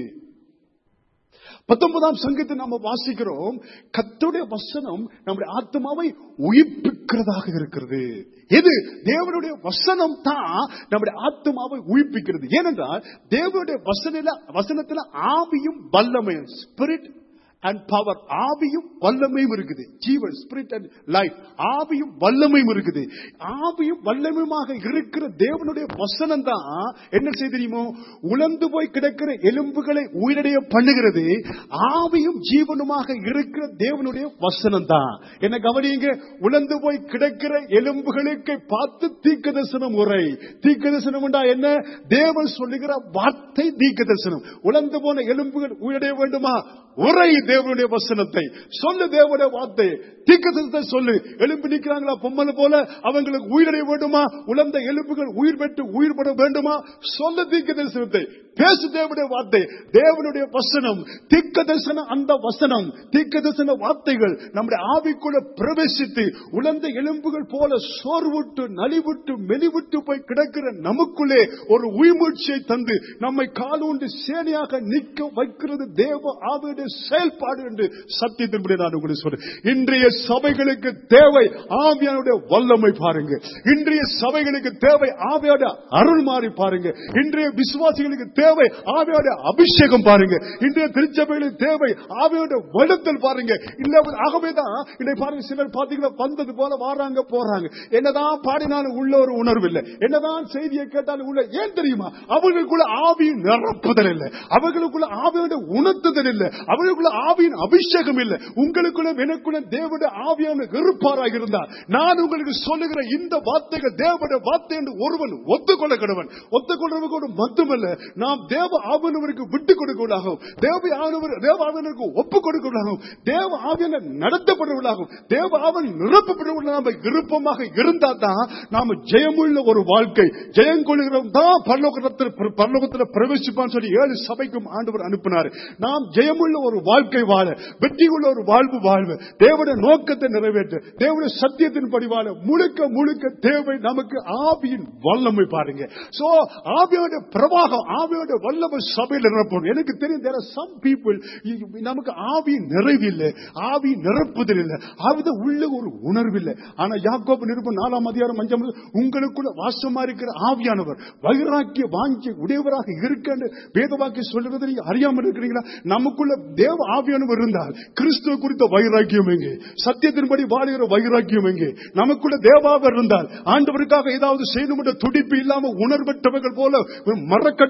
பத்தொன்பதாம் சங்கத்தை நாம வாசிக்கிறோம் கத்துடைய வசனம் நம்முடைய ஆத்மாவை உயிர்ப்பிக்கிறதாக இருக்கிறது எது தேவனுடைய வசனம் தான் நம்முடைய ஆத்மாவை உயிர்ப்பிக்கிறது ஏனென்றால் தேவனுடைய வசனில வசனத்துல ஆவியும் வல்லமையும் ஸ்பிரிட் அண்ட் பவர் ஆவியும் வல்லமையும் இருக்குது ஜீவன் ஸ்பிரிட் அண்ட் லைஃப் ஆவியும் வல்லமையும் இருக்குது ஆவியும் வல்லமையுமாக இருக்கிற தேவனுடைய வசனம் தான் என்ன செய்ய தெரியுமோ உலர்ந்து போய் கிடக்கிற எலும்புகளை உயிரடைய பண்ணுகிறது ஆவியும் ஜீவனுமாக இருக்கிற தேவனுடைய வசனம் தான் என்ன கவனிங்க உலர்ந்து போய் கிடக்கிற எலும்புகளுக்கு பார்த்து தீக்க தரிசனம் உரை தீக்க தரிசனம் என்ன தேவன் சொல்லுகிற வார்த்தை தீக்க தரிசனம் உலர்ந்து போன எலும்புகள் உயிரடைய வேண்டுமா உரை தேவனுடைய வசனத்தை சொல்லு தேவனுடைய வார்த்தை தீக்க தரிசனத்தை சொல்லு எலும்பு நிற்கிறாங்களா பொம்மலை போல அவங்களுக்கு உயிரடைய வேண்டுமா உலர்ந்த எலும்புகள் உயிர் பெற்று உயிர் பட வேண்டுமா சொல்ல தீக்க தரிசனத்தை பேசு தேவனுடைய வார்த்தை தேவனுடைய வசனம் தீக்க தரிசனம் அந்த வசனம் தீக்க தரிசன வார்த்தைகள் நம்முடைய ஆவிக்குள்ள பிரவேசித்து உலர்ந்த எலும்புகள் போல சோர்வுட்டு நலிவுட்டு மெலிவுட்டு போய் கிடக்கிற நமக்குள்ளே ஒரு உயிர்மூச்சியை தந்து நம்மை காலூண்டு சேனையாக நிற்க வைக்கிறது தேவ ஆவியுடைய செயல்பாடு என்று சத்தியத்தின்படி நான் உங்களுக்கு சொல்றேன் இன்றைய சபைகளுக்கு தேவை ஆவியானுடைய வல்லமை பாருங்க இன்றைய சபைகளுக்கு தேவை ஆவியோட அருள் மாறி பாருங்க இன்றைய விசுவாசிகளுக்கு தேவை ஆவியோட அபிஷேகம் பாருங்க இன்றைய திருச்சபைகளுக்கு தேவை ஆவியோட வலுத்தல் பாருங்க இல்ல ஆகவேதான் இன்றைய பாருங்க சிலர் பாத்தீங்கன்னா வந்தது போல வாராங்க போறாங்க என்னதான் பாடினாலும் உள்ள ஒரு உணர்வு இல்லை என்னதான் செய்தியை கேட்டாலும் உள்ள ஏன் தெரியுமா அவர்களுக்குள்ள ஆவியின் நிரப்புதல் இல்லை அவர்களுக்குள்ள ஆவியோட உணர்த்துதல் இல்லை அவர்களுக்குள்ள ஆவியின் அபிஷேகம் இல்லை உங்களுக்குள்ள எனக்குள்ள தேவனுடைய ஆவியான இருப்பாராக இருந்தார் நான் உங்களுக்கு சொல்லுகிற இந்த வார்த்தைகள் தேவனுடைய வார்த்தை என்று ஒருவன் ஒத்துக்கொள்ள கடவன் ஒத்துக்கொள்றவங்க மட்டுமல்ல நாம் தேவ ஆவியனவருக்கு விட்டு கொடுக்கவளாகவும் தேவ ஆவியவர் தேவ ஆவியனருக்கு ஒப்பு கொடுக்கவளாகவும் தேவ ஆவியனை நடத்தப்படுவதாகவும் தேவ ஆவியன் நிரப்பப்படுவதாக நாம விருப்பமாக இருந்தா தான் நாம ஜெயமுள்ள ஒரு வாழ்க்கை ஜெயம் கொள்கிறோம் தான் பரலோகத்தில் பரலோகத்தில் பிரவேசிப்பான்னு சொல்லி ஏழு சபைக்கும் ஆண்டவர் அனுப்பினார் நாம் ஜெயமுள்ள ஒரு வாழ்க்கை வாழ வெற்றியுள்ள ஒரு வாழ்வு வாழ்வு தேவனுடைய நோக்கத்தை நிறைவேற்ற தேவனுடைய சத்தியத்தின்படி வாழ முழுக்க முழுக்க தேவை நமக்கு ஆவியின் வல்லமை பாருங்க சோ ஆவியோட பிரவாகம் ஆவியோட வல்லமை சபையில் நிரப்பணும் எனக்கு தெரியும் தேர சம் பீப்புள் நமக்கு ஆவி நிறைவு இல்லை ஆவி நிரப்புதல் இல்லை ஆவித உள்ள ஒரு உணர்வு இல்லை ஆனா யாக்கோபு நிருப்பம் நாலாம் அதிகாரம் அஞ்சாம் வசனம், உங்களுக்குள்ள வாசமா இருக்கிற ஆவியானவர் வைராக்கிய வாங்கி உடையவராக இருக்க வேதவாக்கி சொல்லுறது நீங்க அறியாமல் இருக்கிறீங்களா நமக்குள்ள தேவ ஆவியானவர் இருந்தால் கிறிஸ்துவ குறித்த வைராக்கியம் எங்கே சத்தியத்தின்படி வாழுகிற வைராக்கியம் எங்கே நமக்குள்ள தேவாவர் இருந்தால் ஆண்டவருக்காக ஏதாவது செய்யணும் என்ற துடிப்பு இல்லாம உணர்வற்றவர்கள் போல மரக்கட்டைகள் போல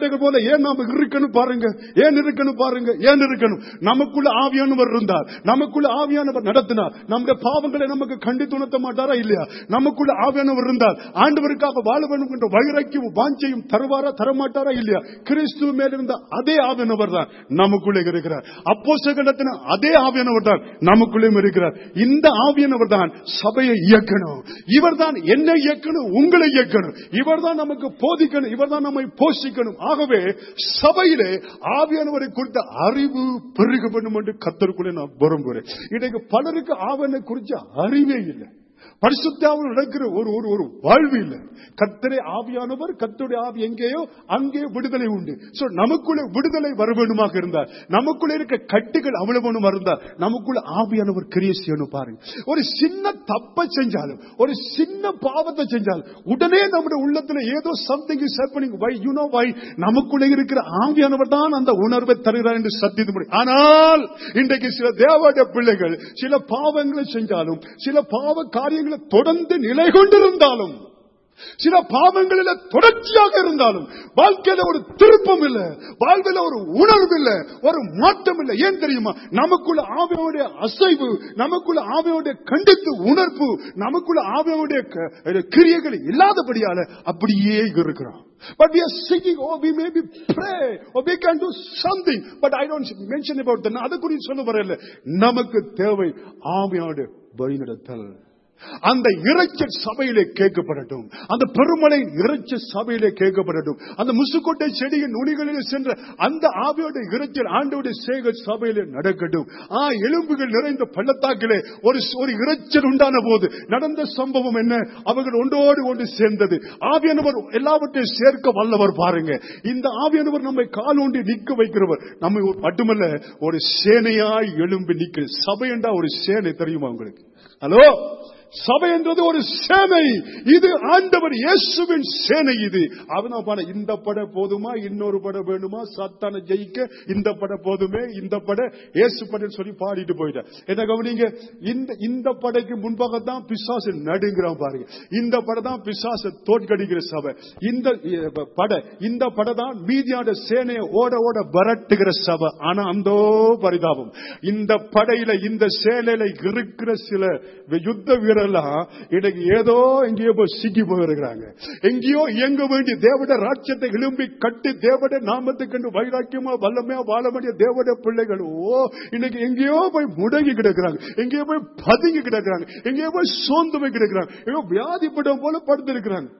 ஏன் நாம இருக்கணும் பாருங்க ஏன் இருக்கணும் பாருங்க ஏன் இருக்கணும் நமக்குள்ள ஆவியானவர் இருந்தார் நமக்குள்ள ஆவியானவர் நடத்தினார் நம்முடைய பாவங்களை நமக்கு கண்டித்து உணர்த்த மாட்டாரா இல்லையா நமக்குள்ள ஆவியானவர் இருந்தார் ஆண்டவருக்காக வாழ வேண்டும் என்ற வைராக்கியும் வாஞ்சையும் தருவாரா தரமாட்டாரா இல்லையா கிறிஸ்துவ மேல இருந்த அதே ஆவியானவர் தான் நமக்குள்ளே இருக்கிறார் அப்போ நடத்தின அதே ஆவியானவர் தான் நமக்குள்ளேயும் இருக்கிறார் இந்த ஆவியானவர் தான் சபையை இயக்கணும் இவர் தான் என்னை இயக்கணும் உங்களை இயக்கணும் இவர் தான் நமக்கு போதிக்கணும் இவர் தான் நம்மை போஷிக்கணும் ஆகவே சபையிலே ஆவியானவரை குறித்த அறிவு பெருக வேண்டும் என்று கத்தருக்குள்ளே நான் விரும்புகிறேன் இன்றைக்கு பலருக்கு ஆவியனை குறித்த அறிவே இல்லை பரிசுத்தாவில் நடக்கிற ஒரு ஒரு ஒரு வாழ்வு இல்லை கத்தரை ஆவியானவர் கத்தருடைய ஆவி எங்கேயோ அங்கே விடுதலை உண்டு சோ நமக்குள்ள விடுதலை வர வேண்டுமாக இருந்தார் நமக்குள்ள இருக்க கட்டுகள் அவ்வளவு இருந்தார் நமக்குள்ள ஆவியானவர் கிரியை செய்யணும் பாருங்க ஒரு சின்ன தப்ப செஞ்சாலும் ஒரு சின்ன பாவத்தை செஞ்சாலும் உடனே நம்முடைய உள்ளத்துல ஏதோ something is happening why you know why நமக்குள்ள இருக்கிற ஆவியானவர் தான் அந்த உணர்வை தருகிறார் என்று சத்தியத்து முடியும் ஆனால் இன்றைக்கு சில தேவடைய பிள்ளைகள் சில பாவங்களை செஞ்சாலும் சில பாவ காரியங்களை தொடர்ந்து நிலை கொண்டிருந்தாலும் சில பாவங்களில தொடர்ச்சியாக இருந்தாலும் வாழ்க்கையில ஒரு திருப்பம் இல்ல வாழ்க்கையில ஒரு உணர்வு இல்ல ஒரு மாற்றம் இல்ல ஏன் தெரியுமா நமக்குள்ள ஆவியோடைய அசைவு நமக்குள்ள ஆவியோடைய கண்டித்து உணர்வு நமக்குள்ள ஆவியோடைய க- கிரியைகள் இல்லாதபடியால அப்படியே இருக்கிறோம் But we are singing, oh, we may be pray, or we can do something. But I don't mention about that. அது குறித்து சொல்ல வரல நமக்கு தேவை ஆவியோட வழிநடத்தல் அந்த இறைச்சல் சபையிலே கேட்கப்படட்டும் அந்த பெருமலை இறைச்சல் சபையிலே கேட்கப்படட்டும் அந்த முசுக்கொட்டை செடியின் நுனிகளிலே சென்ற அந்த ஆவியோட இறைச்சல் ஆண்டோட சேகர் சபையிலே நடக்கட்டும் ஆ எலும்புகள் நிறைந்த பள்ளத்தாக்கிலே ஒரு ஒரு இறைச்சல் உண்டான போது நடந்த சம்பவம் என்ன அவர்கள் ஒன்றோடு ஒன்று சேர்ந்தது ஆவியானவர் எல்லாவற்றையும் சேர்க்க வல்லவர் பாருங்க இந்த ஆவியானவர் நம்மை கால் ஊண்டி நிற்க வைக்கிறவர் நம்மை ஒரு- மட்டுமல்ல ஒரு சேனையாய் எழும்பி நிற்கிற சபை என்றா ஒரு சேனை தெரியுமா உங்களுக்கு ஹலோ சபை என்றது ஒரு சேனை இது ஆண்டவர் இயேசுவின் சேனை இது அவனா பாட இந்த பட போதுமா இன்னொரு பட வேணுமா சத்தான ஜெயிக்க இந்த பட போதுமே இந்த பட இயேசு படம் சொல்லி பாடிட்டு போயிட்ட என்ன கவனிங்க இந்த இந்த படைக்கு முன்பாக தான் பிசாசு நடுங்கிறான் பாருங்க இந்த படம் தான் பிசாசு தோற்கடிக்கிற சபை இந்த அஹ், படை இந்த படை தான் மீதியான சேனையை ஓட ஓட விரட்டுகிற சபை ஆனா அந்தோ பரிதாபம் இந்த படையில இந்த சேலையில இருக்கிற சில யுத்த வீரர்லாம் இன்னைக்கு ஏதோ எங்கேயோ போய் சிக்கி போயிருக்கிறாங்க எங்கேயோ இயங்க வேண்டிய தேவட ராட்சத்தை எழும்பி கட்டி தேவட நாமத்துக்கு கண்டு வைராக்கியமா வல்லமையா வாழ வேண்டிய தேவட பிள்ளைகள் ஓ இன்னைக்கு எங்கேயோ போய் முடங்கி கிடக்குறாங்க எங்கேயோ போய் பதுங்கி கிடக்குறாங்க எங்கேயோ போய் சோர்ந்து போய் கிடக்குறாங்க ஏதோ வியாதிப்படம் போல படுத்து இருக்கிறாங்க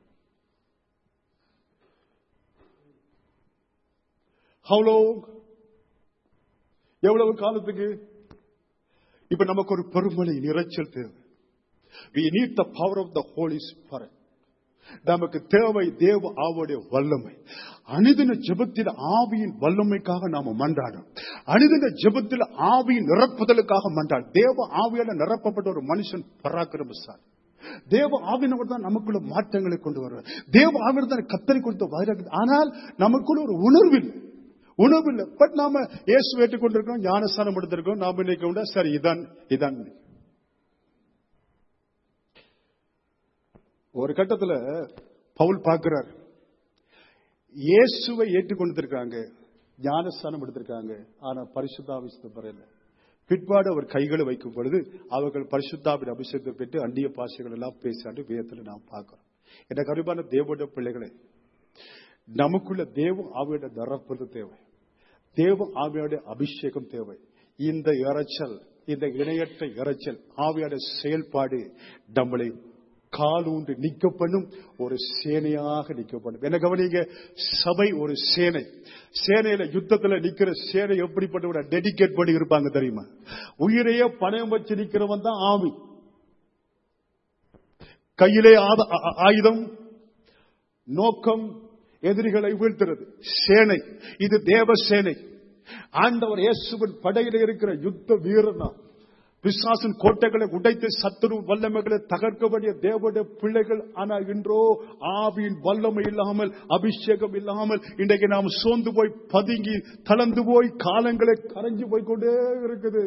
ஹவுலோ எவ்வளவு காலத்துக்கு இப்ப நமக்கு ஒரு பெருமழை நிறைச்சல் தேவை we need the power of the holy spirit நமக்கு தேவை தேவ ஆவுடைய வல்லமை அனுதின ஜெபத்தில் ஆவியின் வல்லமைக்காக நாம மன்றாடும் அனுதின ஜெபத்தில் ஆவியின் நிரப்புதலுக்காக மன்றாடும் தேவ ஆவியால நிரப்பப்பட்ட ஒரு மனுஷன் பராக்கிரமசாலி தேவ ஆவினவர் தான் நமக்குள்ள மாற்றங்களை கொண்டு வருவார் தேவ ஆவினர் தான் கத்தரை கொடுத்த வைராக ஆனால் நமக்குள்ள ஒரு உணர்வு இல்லை உணர்வு இல்லை பட் நாம இயேசு ஏற்றுக்கொண்டிருக்கோம் ஞானஸ்தானம் எடுத்திருக்கோம் நாம இன்னைக்கு உண்டா சரி இதான் இதான் ஒரு கட்டத்துல பவுல் பார்க்கிறார் இயேசுவை ஏற்றுக்கொண்டிருக்காங்க ஞானஸ்தானம் எடுத்திருக்காங்க ஆனா பரிசுத்தாவிசத்தை பெறல பிற்பாடு அவர் கைகளை வைக்கும் பொழுது அவர்கள் பரிசுத்தாவின் அபிஷேகத்தை பெற்று அந்நிய பாஷைகள் எல்லாம் பேசாண்டு வேதத்துல நாம் பார்க்கிறோம் என்ற கருப்பான தேவோட பிள்ளைகளை நமக்குள்ள தேவ ஆவியோட நிரப்புறது தேவை தேவ ஆவியோட அபிஷேகம் தேவை இந்த இறைச்சல் இந்த இணையற்ற இறைச்சல் ஆவியோட செயல்பாடு நம்மளை காலூண்டு நிக்கப்படும் ஒரு சேனையாக நிக்கப்படும் என்ன கவனிங்க சபை ஒரு சேனை சேனையில யுத்தத்துல நிக்கிற சேனை எப்படிப்பட்ட டெடிகேட் பண்ணி இருப்பாங்க தெரியுமா உயிரையே பணயம் வச்சு நிக்கிறவன் தான் ஆவி கையிலே ஆத- ஆ- ஆ- ஆயுதம் நோக்கம் எதிரிகளை வீழ்த்துறது சேனை இது தேவ சேனை ஆண்டவர் இயேசுவின் படையில இருக்கிற யுத்த வீரனா பிசாசின் கோட்டைகளை உடைத்து சத்துரு வல்லமைகளை தகர்க்க வேண்டிய தேவனுடைய பிள்ளைகள் ஆனா இன்றோ ஆவியின் வல்லமை இல்லாமல் அபிஷேகம் இல்லாமல் இன்றைக்கு நாம் சோர்ந்து போய் பதுங்கி தளர்ந்து போய் காலங்களை கரைஞ்சு போய் கொண்டே இருக்குது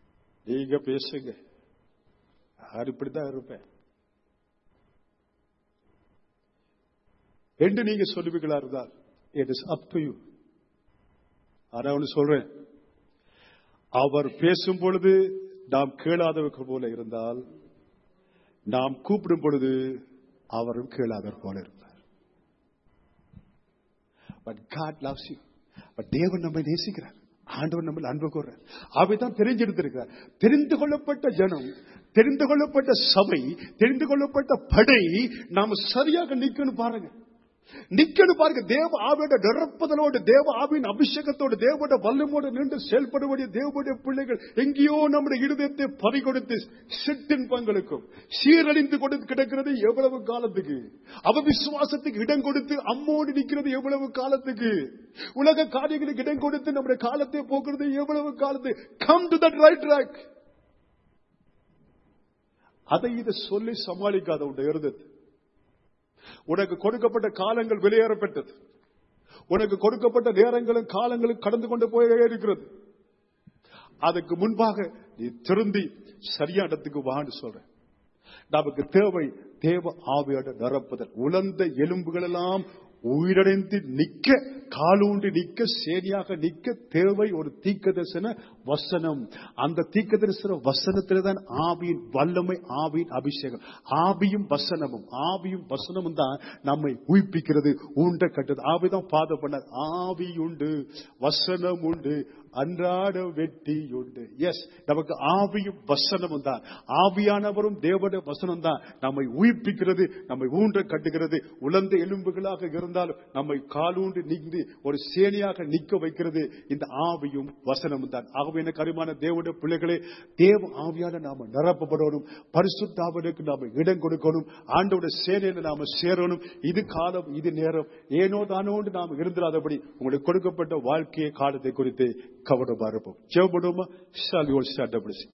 நீங்க பேசுங்க யார் இப்படித்தான் இருப்பேன் என்று நீங்க சொல்லுவீங்களா இருந்தால் it is up to you ஆனா ஒன்று சொல்றேன் அவர் பேசும் பொழுது நாம் கேளாதவர்கள் போல இருந்தால் நாம் கூப்பிடும் பொழுது அவரும் கேளாதவர் போல இருந்தார் but God loves you but தேவன் நம்மை நேசிக்கிறார் ஆண்டவர் நம்ம அன்பு கூறார் அவைதான் தெரிஞ்செடுத்திருக்கிறார் தெரிந்து கொள்ளப்பட்ட ஜனம் தெரிந்து கொள்ளப்பட்ட சபை தெரிந்து கொள்ளப்பட்ட படை நாம சரியாக நிக்கணும் பாருங்க நிக்கணும் பாருங்க தேவ ஆவியோட நிரப்புதலோடு தேவ ஆவியின் அபிஷேகத்தோடு தேவோட வல்லமோடு நின்று செயல்படக்கூடிய தேவனுடைய பிள்ளைகள் எங்கேயோ நம்முடைய இருதயத்தை பறி கொடுத்து சிற்றின்பங்களுக்கும் சீரழிந்து கொடுத்து கிடக்கிறது எவ்வளவு காலத்துக்கு அவ விசுவாசத்துக்கு இடம் கொடுத்து அம்மோடு நிற்கிறது எவ்வளவு காலத்துக்கு உலக காரியங்களுக்கு இடம் கொடுத்து நம்முடைய காலத்தை போக்குறது எவ்வளவு காலத்து come to that right track அதை இதை சொல்லி சமாளிக்காத உடைய இருந்தது உனக்கு கொடுக்கப்பட்ட காலங்கள் வெளியேறப்பட்டது உனக்கு கொடுக்கப்பட்ட நேரங்களும் காலங்களும் கடந்து கொண்டு போயே இருக்கிறது அதுக்கு முன்பாக நீ திருந்தி சரியான இடத்துக்கு வான்னு சொல்ற நமக்கு தேவை தேவ ஆவியோட நிரப்புதல் உலர்ந்த எலும்புகள் எல்லாம் உயிரடைந்து நிக்க காலூன்றி நிக்க சேனியாக நிக்க தேவை ஒரு தீக்க தரிசன வசனம் அந்த தீக்க தரிசன வசனத்தில தான் ஆவியின் வல்லமை ஆவியின் அபிஷேகம் ஆவியும் வசனமும் ஆவியும் வசனமும் தான் நம்மை உயிர்ப்பிக்கிறது உண்ட கட்டுது ஆவிதான் பாதம் பண்ண ஆவி உண்டு வசனம் உண்டு அன்றாட வெட்டி உண்டு எஸ் நமக்கு ஆவியும் வசனமும் தான் ஆவியானவரும் தேவனுடைய வசனம் தான் நம்மை உயிர்ப்பிக்கிறது நம்மை ஊன்ற கட்டுகிறது உலர்ந்த எலும்புகளாக இருந்தாலும் நம்மை காலூண்டு நீங்கி ஒரு சேனையாக நிக்க வைக்கிறது இந்த ஆவியும் வசனமும் தான் ஆகவே எனக்கு அருமான தேவனுடைய பிள்ளைகளே தேவ ஆவியான நாம நிரப்பப்படணும் பரிசுத்தாவனுக்கு நாம இடம் கொடுக்கணும் ஆண்டோட சேனையில நாம சேரணும் இது காலம் இது நேரம் ஏனோ தானோண்டு நாம் இருந்திராதபடி உங்களுக்கு கொடுக்கப்பட்ட வாழ்க்கையை காலத்தை குறித்து கவனமா இருப்போம் ஜெவப்படுமா ஷால் யோல் ஸ்டார்ட்